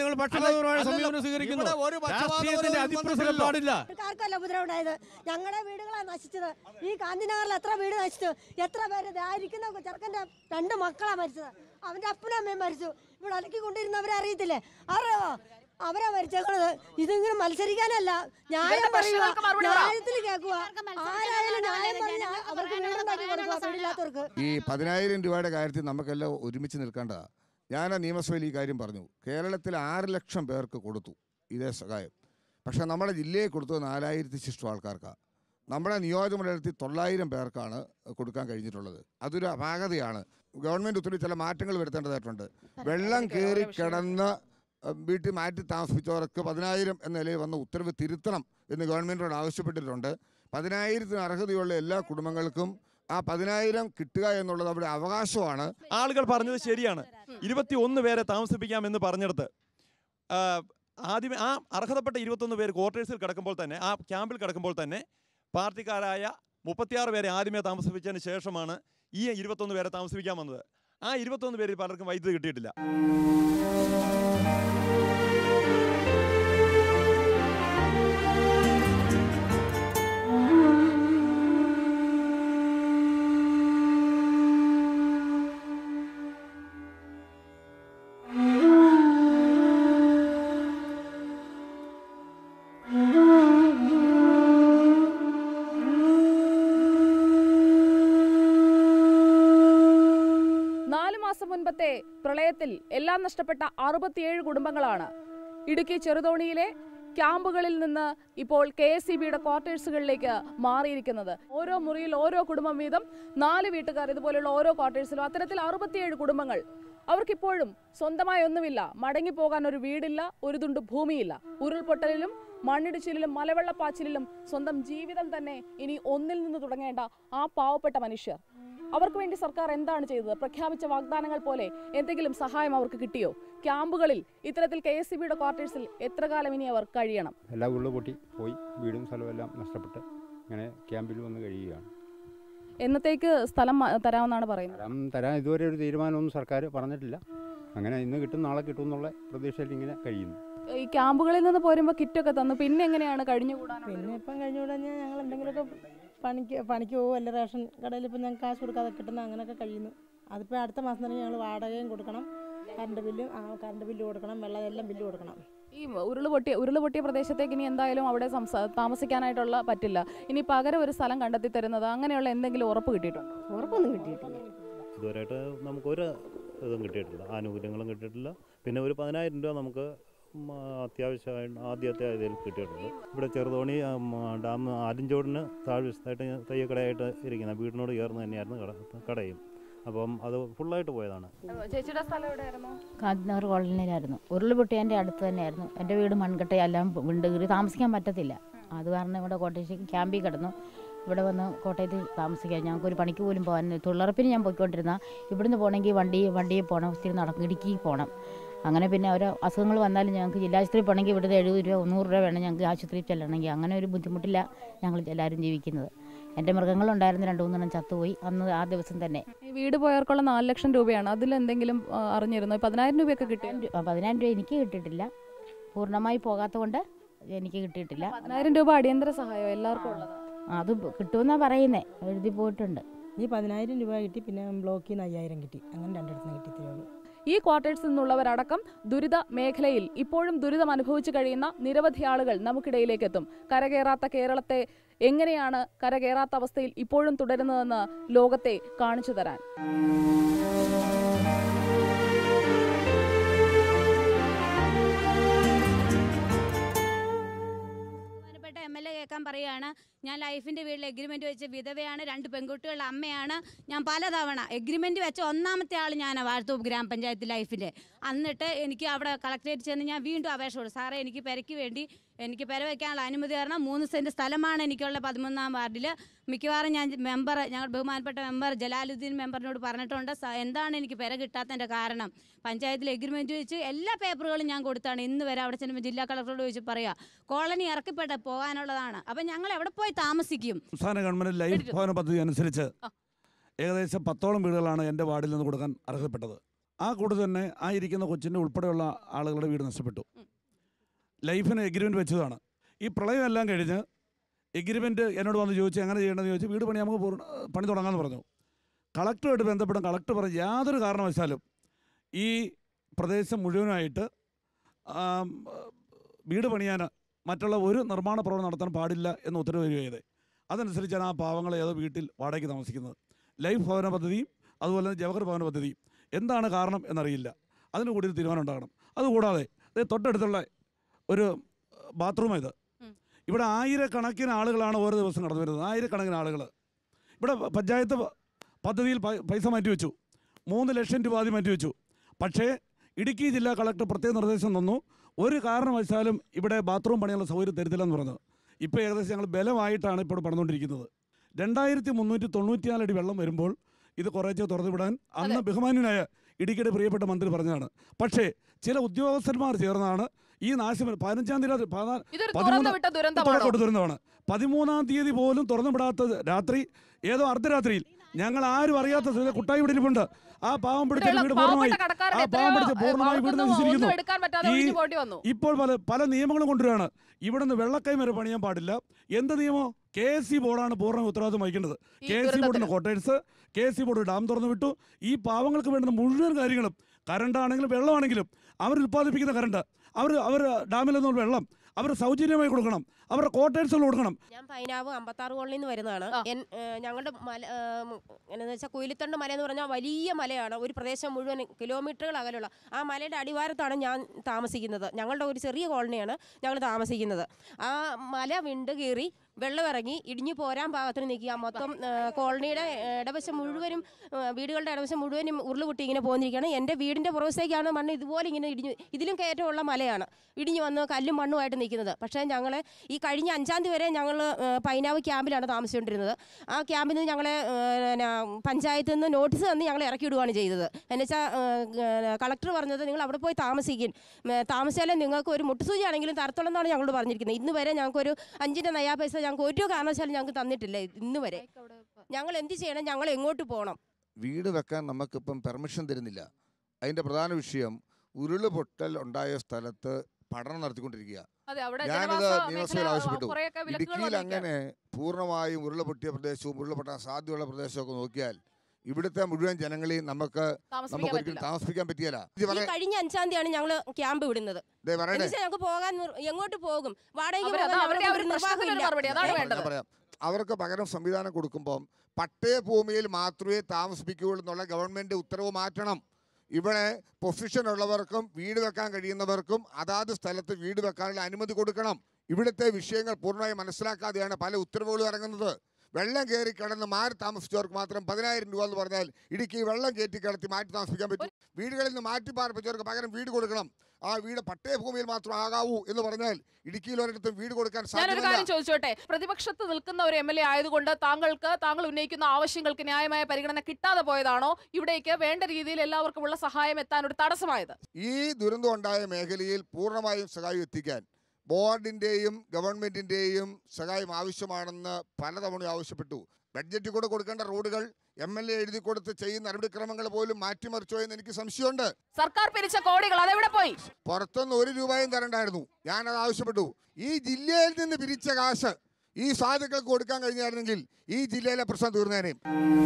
Speaker 12: സൗഹൃദപരമായ
Speaker 7: അല്ലല്ലോ,
Speaker 12: സമീപനം സ്വീകരിക്കുന്നു
Speaker 7: ഇവിടെ ഒരു പക്ഷപാതപരവും
Speaker 12: രാഷ്ട്രീയത്തിന്റെ അതിപ്രസരം പാടില്ല
Speaker 13: ആൾക്കാർക്കല്ല ഉപദ്രവം ഉണ്ടായത് ഞങ്ങളുടെ വീടുകളാണ് നശിച്ചത് ഈ ഗാന്ധിനഗറിൽ എത്ര വീട് നശിച്ചു എത്ര പേര് ഇതായിരിക്കുന്ന ചെറുക്കൻ്റെ രണ്ട് മക്കളാ മരിച്ചത് അവൻ്റെ അപ്പനും അമ്മയും മരിച്ചു ഇവിടെ അലക്കി കൊണ്ടിരുന്നവരെ അറിയത്തില്ലേ അറിയാമോ അവരാ മരിച്ചേക്കണത് ഇതിങ്ങനെ മത്സരിക്കാനല്ല ന്യായം
Speaker 1: ഇവരുടെ
Speaker 13: പറയുക
Speaker 1: പ്രശ്നങ്ങൾക്ക് മറുപടി പറ.
Speaker 13: ന്യായത്തിൽ കേൾക്കുക ആരായാലും ന്യായം പറഞ്ഞാൽ അവർക്ക് വീടുണ്ടാക്കി കൊടുക്കുക വീടില്ലാത്തവർക്ക്
Speaker 4: ഈ പതിനായിരം രൂപയുടെ കാര്യത്തിൽ നമുക്കെല്ലാം ഒരുമിച്ച് നിൽക്കേണ്ടതാണ് ഞാൻ ആ നിയമസഭയിൽ ഈ കാര്യം പറഞ്ഞു കേരളത്തിൽ ആറ് ലക്ഷം പേർക്ക് കൊടുത്തു ഇതേ സഹായം പക്ഷേ നമ്മുടെ ജില്ലയിൽ കൊടുത്തത് നാലായിരത്തി ശിഷ്ടം ആൾക്കാർക്കാണ് നമ്മുടെ നിയോജകമണ്ഡലത്തിൽ തൊള്ളായിരം പേർക്കാണ് കൊടുക്കാൻ കഴിഞ്ഞിട്ടുള്ളത് അതൊരു അപാകതയാണ് ഗവൺമെൻറ് ഒത്തിരി ചില മാറ്റങ്ങൾ വരുത്തേണ്ടതായിട്ടുണ്ട് വെള്ളം കയറി കിടന്ന് അഹ് വീട്ടിൽ മാറ്റി താമസിപ്പിച്ചവർക്ക് പതിനായിരം എന്ന നിലയിൽ വന്ന ഉത്തരവ് തിരുത്തണം എന്ന് ഗവൺമെൻറ്റിനോട് ആവശ്യപ്പെട്ടിട്ടുണ്ട് പതിനായിരത്തിന് അർഹതയുള്ള എല്ലാ കുടുംബങ്ങൾക്കും ആ പതിനായിരം കിട്ടുക എന്നുള്ളത് അവരുടെ അവകാശമാണ്
Speaker 14: ആളുകൾ പറഞ്ഞത് ശരിയാണ് ഇരുപത്തി ഒന്ന് പേരെ താമസിപ്പിക്കാമെന്ന് പറഞ്ഞിടത്ത് ആ, ആദ്യമേ ആ അർഹതപ്പെട്ട ഇരുപത്തൊന്ന് പേര് ക്വാർട്ടേഴ്സിൽ കിടക്കുമ്പോൾ തന്നെ ആ ക്യാമ്പിൽ കിടക്കുമ്പോൾ തന്നെ പാർട്ടിക്കാരായ മുപ്പത്തിയാറ് പേരെ ആദ്യമേ താമസിപ്പിച്ചതിന് ശേഷമാണ് ഈ ഇരുപത്തൊന്ന് പേരെ താമസിപ്പിക്കാൻ വന്നത് ആ ഇരുപത്തൊന്ന് പേരിൽ പലർക്കും വൈദ്യുതി കിട്ടിയിട്ടില്ല
Speaker 1: നാല് മാസം മുൻപത്തെ പ്രളയത്തിൽ എല്ലാം നഷ്ടപ്പെട്ട അറുപത്തിയേഴ് കുടുംബങ്ങളാണ് ഇടുക്കി ചെറുതോണിയിലെ ക്യാമ്പുകളിൽ നിന്ന് ഇപ്പോൾ കെ എസ് സി ബിയുടെ ക്വാർട്ടേഴ്സുകളിലേക്ക് മാറിയിരിക്കുന്നത് ഓരോ മുറിയിൽ ഓരോ കുടുംബം വീതം നാല് വീട്ടുകാർ ഇതുപോലുള്ള ഓരോ ക്വാർട്ടേഴ്സിലും അത്തരത്തിൽ അറുപത്തിയേഴ് കുടുംബങ്ങൾ അവർക്കിപ്പോഴും സ്വന്തമായി ഒന്നുമില്ല മടങ്ങിപ്പോകാൻ ഒരു വീടില്ല ഒരു തുണ്ട് ഭൂമിയില്ല ഉരുൾപൊട്ടലിലും മണ്ണിടിച്ചിലിലും മലവെള്ളപ്പാച്ചിലിലും സ്വന്തം ജീവിതം തന്നെ ഇനി ഒന്നിൽ നിന്ന് തുടങ്ങേണ്ട ആ പാവപ്പെട്ട മനുഷ്യർ അവർക്ക് വേണ്ടി സർക്കാർ എന്താണ് ചെയ്തത് പ്രഖ്യാപിച്ച വാഗ്ദാനങ്ങൾ പോലെ എന്തെങ്കിലും സഹായം അവർക്ക് കിട്ടിയോ ക്യാമ്പുകളിൽ ഇത്തരത്തിൽ കെ എസ് സി ബിയുടെ ക്വാർട്ടേഴ്സിൽ എത്ര കാലം ഇനി അവർ കഴിയണം
Speaker 15: എല്ലാ ഉള്ളു പൊട്ടി പോയി വീടും സ്ഥലവും എല്ലാം നഷ്ടപ്പെട്ട് ഇങ്ങനെ ക്യാമ്പിൽ വന്ന് കഴിയുകയാണ്
Speaker 1: എന്നത്തേക്ക് സ്ഥലം മ- തരാമെന്നാണ് പറയുന്നത്
Speaker 15: തരാം തരാൻ ഇതുവരെ ഒരു തീരുമാനമൊന്നും സർക്കാർ പറഞ്ഞിട്ടില്ല അങ്ങനെ ഇന്ന് കിട്ടും നാളെ കിട്ടും എന്നുള്ള പ്രതീക്ഷയിൽ ഇങ്ങനെ കഴിയുന്നു
Speaker 1: ഈ ക്യാമ്പുകളിൽ നിന്ന് പോരുമ്പോൾ കിറ്റൊക്കെ തന്നു പിന്നെ എങ്ങനെയാണ് കഴിഞ്ഞുകൂടാനുള്ളത്
Speaker 16: പിന്നെ ഇപ്പം കഴിഞ്ഞുകൂടാൻ ഞങ്ങൾ എന്തെങ്കിലുമൊക്കെ പണിക്ക് പണിക്ക് പോകും അല്ല റേഷൻ കടയിൽ ഇപ്പം ഞങ്ങൾക്ക് കാശ് കൊടുക്കാതെ കിട്ടുന്ന അങ്ങനെയൊക്കെ കഴിയുന്നു അതിപ്പോൾ അടുത്ത മാസം തന്നെ ഞങ്ങൾ വാടകയും കൊടുക്കണം കറണ്ട് ബില്ലും ആ കറണ്ട് ബില്ല് കൊടുക്കണം വെള്ളം എല്ലാം ബില്ല് കൊടുക്കണം
Speaker 1: ഈ ഉരുള് പൊട്ടിയ ഉരുള് പൊട്ടിയ പ്രദേശത്തേക്ക് ഇനി എന്തായാലും അവിടെ സംസാ താമസിക്കാനായിട്ടുള്ള പറ്റില്ല ഇനി പകരം ഒരു സ്ഥലം കണ്ടെത്തി തരുന്നത് അങ്ങനെയുള്ള എന്തെങ്കിലും ഉറപ്പ് കിട്ടിയിട്ടുണ്ടോ
Speaker 16: ഉറപ്പൊന്നും കിട്ടിയിട്ടില്ല
Speaker 5: ഇതുവരെയായിട്ട് നമുക്കൊരു ഇതും കിട്ടിയിട്ടില്ല ആനുകൂല്യങ്ങളും കിട്ടിയിട്ടില്ല പിന്നെ ഒരു പതിനായിരം രൂപ നമുക്ക് ഉം, അത്യാവശ്യമായിട്ട് ആദ്യത്തെ ഇതിൽ കിട്ടിയിട്ടുണ്ട് ഇവിടെ ചെറുതോണി ഉം, ഡാം ആലിഞ്ചോടിന് താഴ്വശത്തായിട്ട് തയ്യക്കടയായിട്ട് ഇരിക്കുന്ന വീടിനോട് ചേർന്ന് തന്നെയായിരുന്നു കട കടയും അപ്പം അത് ഫുള്ളായിട്ട് പോയതാണ്
Speaker 1: ചേച്ചിയുടെ സ്ഥലം എവിടെയായിരുന്നു
Speaker 17: കാന്തിനഗർ കോളനിയിലായിരുന്നു ഉരുൾപൊട്ടി എൻ്റെ അടുത്ത് തന്നെയായിരുന്നു എൻ്റെ വീട് മൺകട്ടയെല്ലാം വിണ്ട് കീറി താമസിക്കാൻ പറ്റത്തില്ല അത് കാരണം ഇവിടെ കോട്ടയത്തേക്ക് ക്യാമ്പിൽ കിടന്നു ഇവിടെ വന്ന് കോട്ടയത്ത് താമസിക്കാൻ ഞങ്ങൾക്ക് ഒരു പണിക്ക് പോലും പോകാൻ തൊഴിലുറപ്പിന് ഞാൻ പോയിക്കൊണ്ടിരുന്ന ഇവിടുന്ന് പോകണമെങ്കിൽ വണ്ടി വണ്ടിയിൽ പോകണം ഒത്തിരി നടക്കും ഇടുക്കി പോകണം അങ്ങനെ പിന്നെ ഓരോ അസുഖങ്ങൾ വന്നാലും ഞങ്ങൾക്ക് ജില്ലാശുപത്രി പോകണമെങ്കിൽ ഇവിടുത്തെ എഴുപത് രൂപ നൂറ് രൂപ വേണം ഞങ്ങൾക്ക് ആശുപത്രിയിൽ ചെല്ലണമെങ്കിൽ അങ്ങനെ ഒരു ബുദ്ധിമുട്ടില്ല ഞങ്ങൾ എല്ലാവരും ജീവിക്കുന്നത് എൻ്റെ മൃഗങ്ങളുണ്ടായിരുന്നു രണ്ട് മൂന്നെണ്ണം ചത്തുപോയി അന്ന് ആ ദിവസം തന്നെ
Speaker 1: ഈ വീട് പോയവർക്കുള്ള നാല് ലക്ഷം രൂപയാണ് അതിൽ എന്തെങ്കിലും ആ, അറിഞ്ഞിരുന്നോ പതിനായിരം രൂപയൊക്കെ കിട്ടി
Speaker 17: ആ, പതിനായിരം രൂപ എനിക്ക് കിട്ടിയിട്ടില്ല പൂർണ്ണമായി പോകാത്ത കൊണ്ട് എനിക്ക് കിട്ടിയിട്ടില്ല
Speaker 1: പതിനായിരം രൂപ അടിയന്തര സഹായം എല്ലാവർക്കും ഉള്ളത്
Speaker 17: അത് കിട്ടുമെന്നാണ് പറയുന്നത് എഴുതി പോയിട്ടുണ്ട്
Speaker 16: ഈ പതിനായിരം രൂപ കിട്ടി പിന്നെ ബ്ലോക്കിൽ നിന്ന് അയ്യായിരം കിട്ടി അങ്ങനെ രണ്ടിടത്തുനിന്ന് കിട്ടിയതേ ഉള്ളൂ
Speaker 1: ഈ ക്വാർട്ടേഴ്സിൽ നിന്നുള്ളവരടക്കം ദുരിത മേഖലയിൽ ഇപ്പോഴും ദുരിതം അനുഭവിച്ചു കഴിയുന്ന നിരവധി ആളുകൾ നമുക്കിടയിലേക്ക് എത്തും കരകയറാത്ത കേരളത്തെ എങ്ങനെയാണ് കരകയറാത്ത അവസ്ഥയിൽ ഇപ്പോഴും തുടരുന്നതെന്ന് ലോകത്തെ കാണിച്ചു തരാൻ
Speaker 18: ബഹുമാനപ്പെട്ട എം എൽ എ കേൾക്കാൻ പറയുകയാണ് ഞാൻ ലൈഫിൻ്റെ വീട്ടിൽ എഗ്രിമെൻ്റ് വെച്ച വിധവയാണ് രണ്ട് പെൺകുട്ടികളുടെ അമ്മയാണ് ഞാൻ പലതവണ എഗ്രിമെൻ്റ് വെച്ച ഒന്നാമത്തെ ആൾ ഞാൻ വാഴത്തോപ്പ് ഗ്രാമപഞ്ചായത്ത് ലൈഫിൻ്റെ എന്നിട്ട് എനിക്ക് അവിടെ കളക്ടറേറ്റ് ചെന്ന് ഞാൻ വീണ്ടും അപേക്ഷ കൊടുത്തു സാറേ എനിക്ക് പെരയ്ക്ക് വേണ്ടി എനിക്ക് പെര വയ്ക്കാനുള്ള അനുമതി തരണം മൂന്ന് സെൻറ്റ് സ്ഥലമാണ് എനിക്കുള്ള പതിമൂന്നാം വാർഡിൽ മിക്കവാറും ഞാൻ മെമ്പർ ഞങ്ങൾ ബഹുമാനപ്പെട്ട മെമ്പർ ജലാലുദ്ദീൻ മെമ്പറിനോട് പറഞ്ഞിട്ടുണ്ട് സ- എന്താണ് എനിക്ക് പെര കിട്ടാത്തതിൻ്റെ കാരണം പഞ്ചായത്തിൽ എഗ്രിമെൻറ്റ് വെച്ച് എല്ലാ പേപ്പറുകളും ഞാൻ കൊടുത്താണ് ഇന്ന് വരെ അവിടെ ചെല്ലുമ്പോൾ ജില്ലാ കളക്ടറോട് ചോദിച്ച് പറയാ കോളനി ഇറക്കിപ്പെട്ട് പോകാനുള്ളതാണ് അപ്പം ഞങ്ങൾ എവിടെ പോയി താമസിക്കും
Speaker 6: സംസ്ഥാന ഗവൺമെന്റ് ലൈഫ് ഭവന പദ്ധതി അനുസരിച്ച് ഏകദേശം പത്തോളം വീടുകളാണ് എൻ്റെ വാർഡിൽ നിന്ന് കൊടുക്കാൻ അർഹതപ്പെട്ടത് ആ കൂടെ തന്നെ ആ ഇരിക്കുന്ന കൊച്ചിൻ്റെ ഉൾപ്പെടെയുള്ള ആളുകളുടെ വീട് നഷ്ടപ്പെട്ടു ലൈഫിന് എഗ്രിമെൻറ്റ് വെച്ചതാണ് ഈ പ്രളയം എല്ലാം കഴിഞ്ഞ് എഗ്രിമെൻറ്റ് എന്നോട് വന്ന് ചോദിച്ചു എങ്ങനെ ചെയ്യേണ്ടതെന്ന് ചോദിച്ചു വീട് പണി നമുക്ക് പൂർണ്ണ പണി തുടങ്ങാമെന്ന് പറഞ്ഞു കളക്ടറുമായിട്ട് ബന്ധപ്പെടും കളക്ടർ പറഞ്ഞു യാതൊരു കാരണവശാലും ഈ പ്രദേശം മുഴുവനായിട്ട് ആം, വീട് പണിയാൻ മറ്റുള്ള ഒരു നിർമ്മാണ പ്രവർത്തനം നടത്താൻ പാടില്ല എന്ന് ഉത്തരവ് വരികയത് അതനുസരിച്ചാണ് ആ പാവങ്ങൾ ഏതോ വീട്ടിൽ വാടകയ്ക്ക് താമസിക്കുന്നത് ലൈഫ് ഭവന പദ്ധതിയും അതുപോലെ തന്നെ ജവഹർ ഭവന പദ്ധതിയും എന്താണ് കാരണം എന്നറിയില്ല അതിന് കൂടി ഒരു തീരുമാനം ഉണ്ടാകണം അതുകൂടാതെ ദേ തൊട്ടടുത്തുള്ള ഒരു ബാത്റൂം ഇത് ഇവിടെ ആയിരക്കണക്കിന് ആളുകളാണ് ഓരോ ദിവസം കടന്നു വരുന്നത് ആയിരക്കണക്കിന് ആളുകൾ ഇവിടെ പഞ്ചായത്ത് പ- പദ്ധതിയിൽ പൈ- പൈസ മാറ്റിവെച്ചു മൂന്ന് ലക്ഷം രൂപ ആദ്യം മാറ്റിവെച്ചു പക്ഷേ ഇടുക്കി ജില്ലാ കളക്ടർ പ്രത്യേക നിർദ്ദേശം തന്നു ഒരു കാരണവശാലും ഇവിടെ ബാത്റൂം പണിയുള്ള സൗകര്യം തരുത്തില്ലെന്ന് പറഞ്ഞത് ഇപ്പോൾ ഏകദേശം ഞങ്ങൾ ബലമായിട്ടാണ് ഇപ്പോൾ പണിതുകൊണ്ടിരിക്കുന്നത് രണ്ടായിരത്തി മുന്നൂറ്റി തൊണ്ണൂറ്റിനാല് അടി വെള്ളം വരുമ്പോൾ ഇത് കുറേശ്ശെ തുറന്നു വിടാൻ അന്ന് ബഹുമാന്യനായ ഇടുക്കിയുടെ പ്രിയപ്പെട്ട മന്ത്രി പറഞ്ഞതാണ് പക്ഷേ ചില ഉദ്യോഗസ്ഥന്മാർ ചേർന്നാണ് ഈ നാശം പതിനഞ്ചാം തീയതി രാത്രി പതിനാ-
Speaker 1: ഇതൊരു
Speaker 6: പതിമൂന്ന്
Speaker 1: തുറന്നുവിട്ട ദുരന്തമാണോ?
Speaker 6: തുറന്നുവിട്ട ദുരന്തമാണ് പതിമൂന്നാം തീയതി പോലും തുറന്നു വിടാത്ത രാത്രി ഏതോ അർദ്ധരാത്രിയിൽ ഞങ്ങൾ ആരും അറിയാത്ത സ്ഥലത്ത് കുട്ടായി ഇവിടെ ഇരിപ്പുണ്ട് ആ പാവം പിടിച്ച
Speaker 1: ഇവിടെയുള്ള
Speaker 6: വീട് പൂർണ്ണമായി
Speaker 1: പാവപ്പെട്ട കടക്കാരൻ
Speaker 6: ആ പാവം പിടിച്ച
Speaker 1: എത്രയോ,
Speaker 6: പൂർണ്ണമായി വീട്
Speaker 1: അവർക്കൊന്നും
Speaker 6: നശിച്ചിരിക്കുന്നു
Speaker 1: ഒന്നും എടുക്കാൻ പറ്റാതെ
Speaker 6: ഈ
Speaker 1: ഒഴിഞ്ഞു പോകേണ്ടി വന്നു.
Speaker 6: ഇപ്പോൾ പല പല നിയമങ്ങളും കൊണ്ടുവരികയാണ് ഇവിടെ നിന്ന് വെള്ളക്കൈ വരെ പണിയാൻ പാടില്ല എന്ത് നിയമം കെ എസ് സി ബോർഡാണ് പൂർണ്ണ ഉത്തരവാദിത്വം വഹിക്കേണ്ടത്
Speaker 1: ഈ
Speaker 6: കെ എസ് സി ബോർഡിന്റെ
Speaker 1: ദുരന്തത്തിന്.
Speaker 6: Quarters K S C board dam തുറന്നു വിട്ടു ഈ പാവങ്ങൾക്ക് വേണ്ടുന്ന മുഴുവൻ കാര്യങ്ങളും കറണ്ടാണെങ്കിലും വെള്ളമാണെങ്കിലും അവർ ഉൽപ്പാദിപ്പിക്കുന്ന കറണ്ട് അവർ അവർ ഡാമിൽ നിന്നുള്ള വെള്ളം അവർ സൗജന്യമായി കൊടുക്കണം അവരുടെ കോട്ടേഴ്സുകൾ കൊടുക്കണം
Speaker 19: ഞാൻ പൈനാവ് അമ്പത്താറ് കോളനിയിൽ നിന്ന് വരുന്നതാണ് എൻ ഏഹ് ഞങ്ങളുടെ മല എന്നു വെച്ചാൽ കുയിലിത്തണ്ട് മല എന്ന് പറഞ്ഞാൽ വലിയ മലയാണ് ഒരു പ്രദേശം മുഴുവൻ കിലോമീറ്ററുകൾ അകലുള്ള ആ മലയുടെ അടിവാരത്താണ് ഞാൻ താമസിക്കുന്നത് ഞങ്ങളുടെ ഒരു ചെറിയ കോളനിയാണ് ഞങ്ങൾ താമസിക്കുന്നത് ആ മല വിണ്ട് കീറി വെള്ളം ഇറങ്ങി ഇടിഞ്ഞു പോരാൻ പാകത്തിന് നിൽക്കുക മൊത്തം ഏഹ് കോളനിയുടെ ഇടവശം മുഴുവനും ഏഹ് വീടുകളുടെ ഇടവശം മുഴുവനും ഉരുളുപൊട്ടി ഇങ്ങനെ പോന്നിരിക്കുകയാണ് എൻ്റെ വീടിൻ്റെ പുറവശത്തേക്കാണ് മണ്ണ് ഇതുപോലെ ഇങ്ങനെ ഇടിഞ്ഞു ഇതിലും കയറ്റമുള്ള മലയാണ് ഇടിഞ്ഞു വന്ന് കല്ലും മണ്ണുമായിട്ട് നിൽക്കുന്നത് പക്ഷേ ഞങ്ങൾ ഈ കഴിഞ്ഞ അഞ്ചാം തീയതി വരെ ഞങ്ങൾ പൈനാവ് ക്യാമ്പിലാണ് താമസിച്ചുകൊണ്ടിരുന്നത് ആ ക്യാമ്പിൽ നിന്ന് ഞങ്ങളെ ഏഹ്, പിന്നെ പഞ്ചായത്തിൽ നിന്ന് നോട്ടീസ് തന്ന് ഞങ്ങളെ ഇറക്കി വിടുകയാണ് ചെയ്തത് എന്നുവെച്ചാൽ കളക്ടർ പറഞ്ഞത് നിങ്ങൾ അവിടെ പോയി താമസിക്കും താമസിച്ചാലേ നിങ്ങൾക്ക് ഒരു മുട്ടുസൂചി ആണെങ്കിലും തരത്തുള്ളതെന്നാണ് ഞങ്ങളോട് പറഞ്ഞിരിക്കുന്നത് ഇന്ന് വരെ ഞങ്ങൾക്ക് ഒരു അഞ്ചിൻ്റെ നയാ പൈസ ഞങ്ങൾക്ക് ഒരു കാരണവശാലും ഞങ്ങൾക്ക് തന്നിട്ടില്ല ഇന്ന് വരെ ഞങ്ങൾ എന്ത് ചെയ്യണം ഞങ്ങൾ എങ്ങോട്ട് പോകണം
Speaker 4: വീട് വെക്കാൻ നമുക്കിപ്പം പെർമിഷൻ തരുന്നില്ല അതിൻ്റെ പ്രധാന വിഷയം ഉരുളുപൊട്ടൽ ഉണ്ടായ സ്ഥലത്ത് പഠനം നടത്തിക്കൊണ്ടിരിക്കുക
Speaker 1: അതെ അവിടെ
Speaker 4: ഞാനിത്
Speaker 1: ജനവാസ
Speaker 4: നിയമസഭയിൽ
Speaker 1: മേഖല,
Speaker 4: ആവശ്യപ്പെട്ടു
Speaker 1: കുറേയൊക്കെ വിലക്കുകൾ
Speaker 4: ഇടുക്കിയിൽ
Speaker 1: വന്നിരിക്കുകയാണ്.
Speaker 4: അങ്ങനെ പൂർണ്ണമായും ഉരുളപൊട്ടിയ പ്രദേശവും ഉരുളപൊട്ടാൻ സാധ്യതയുള്ള പ്രദേശമൊക്കെ നോക്കിയാൽ ഇവിടുത്തെ മുഴുവൻ ജനങ്ങളെയും നമുക്ക്
Speaker 19: താമസിപ്പിക്കാൻ
Speaker 4: നമുക്ക് ഒരിക്കലും
Speaker 19: പറ്റില്ല.
Speaker 4: താമസിപ്പിക്കാൻ പറ്റിയല്ല ഇത്
Speaker 19: ഈ
Speaker 4: പറയാൻ
Speaker 19: കഴിഞ്ഞ അഞ്ചാം തീയതിയാണ് ഞങ്ങൾ ക്യാമ്പ് വിടുന്നത്
Speaker 4: ദേ പറയട്ടെ.
Speaker 19: എന്നുവെച്ചാൽ ഞങ്ങൾക്ക് പോകാൻ നിർ- എങ്ങോട്ട് പോകും വാടകയ്ക്ക്
Speaker 1: അവര്
Speaker 19: പോകാൻ
Speaker 1: അതാ അവരുടെ
Speaker 19: ഞങ്ങളെ
Speaker 1: ആ ഒരു
Speaker 19: കൊണ്ട്
Speaker 1: പ്രശ്നത്തിന് ഒരു
Speaker 19: നിർവാഹമില്ല.
Speaker 1: മറുപടി, അതാണ്
Speaker 19: ഏ?
Speaker 1: വേണ്ടത്.
Speaker 4: ഞാൻ പറയാം അവർക്ക് പകരം സംവിധാനം കൊടുക്കുമ്പം പട്ടയ ഭൂമിയിൽ മാത്രമേ താമസിപ്പിക്കുകയുള്ളൂ എന്നുള്ള ഗവൺമെൻറ് ഉത്തരവ് മാറ്റണം ഇവിടെ പൊസിഷൻ ഉള്ളവർക്കും വീട് വെക്കാൻ കഴിയുന്നവർക്കും അതാത് സ്ഥലത്ത് വീട് വെക്കാനുള്ള അനുമതി കൊടുക്കണം ഇവിടുത്തെ വിഷയങ്ങൾ പൂർണ്ണമായി മനസ്സിലാക്കാതെയാണ് പല ഉത്തരവുകളും ഇറങ്ങുന്നത് വെള്ളം കയറി കിടന്ന് മാറി താമസിച്ചവർക്ക് മാത്രം പതിനായിരം രൂപ എന്ന് പറഞ്ഞാൽ ഇടുക്കി വെള്ളം കയറ്റി കിടത്തി മാറ്റി താമസിക്കാൻ പറ്റും വീടുകളിൽ നിന്ന് മാറ്റി പാർപ്പിച്ചവർക്ക് പകരം വീട് കൊടുക്കണം ആ വീട് പട്ടയഭൂമിയിൽ മാത്രം ആകാവൂ എന്ന് പറഞ്ഞാൽ ഇടുക്കിയിൽ ഒരിടത്തും വീട് കൊടുക്കാൻ
Speaker 1: ഞാനൊരു
Speaker 4: സാധ്യമല്ല
Speaker 1: കാര്യം ചോദിച്ചോട്ടെ പ്രതിപക്ഷത്ത് നിൽക്കുന്ന ഒരു എം എൽ എ ആയതുകൊണ്ട് താങ്കൾക്ക് താങ്കൾ ഉന്നയിക്കുന്ന ആവശ്യങ്ങൾക്ക് ന്യായമായ പരിഗണന കിട്ടാതെ പോയതാണോ ഇവിടേക്ക് വേണ്ട രീതിയിൽ എല്ലാവർക്കുമുള്ള സഹായം എത്താൻ ഒരു തടസ്സമായത്
Speaker 4: ഈ ദുരന്തം ഉണ്ടായ മേഖലയിൽ പൂർണ്ണമായും സഹായം എത്തിക്കാൻ ബോർഡിൻ്റെയും ഗവൺമെൻറ്റിൻ്റെയും സഹായം ആവശ്യമാണെന്ന് പലതവണ ആവശ്യപ്പെട്ടു ബഡ്ജറ്റിൽ കൂടെ കൊടുക്കേണ്ട റോഡുകൾ എം എൽ എ എഴുതി കൊടുത്ത് ചെയ്യുന്ന നടപടിക്രമങ്ങൾ പോലും മാറ്റിമറിച്ചോ എന്ന് എനിക്ക് സംശയമുണ്ട്
Speaker 1: സർക്കാർ പിരിച്ച കോടികൾ അതെവിടെ പോയി
Speaker 4: പുറത്തുനിന്ന് ഒരു രൂപയും തരണ്ടായിരുന്നു ഞാനത് ആവശ്യപ്പെട്ടു ഈ ജില്ലയിൽ നിന്ന് പിരിച്ച കാശ് ഈ സാധുക്കൾക്ക് കൊടുക്കാൻ കഴിഞ്ഞായിരുന്നെങ്കിൽ ഈ ജില്ലയിലെ പ്രശ്നം തീർന്നേനെയും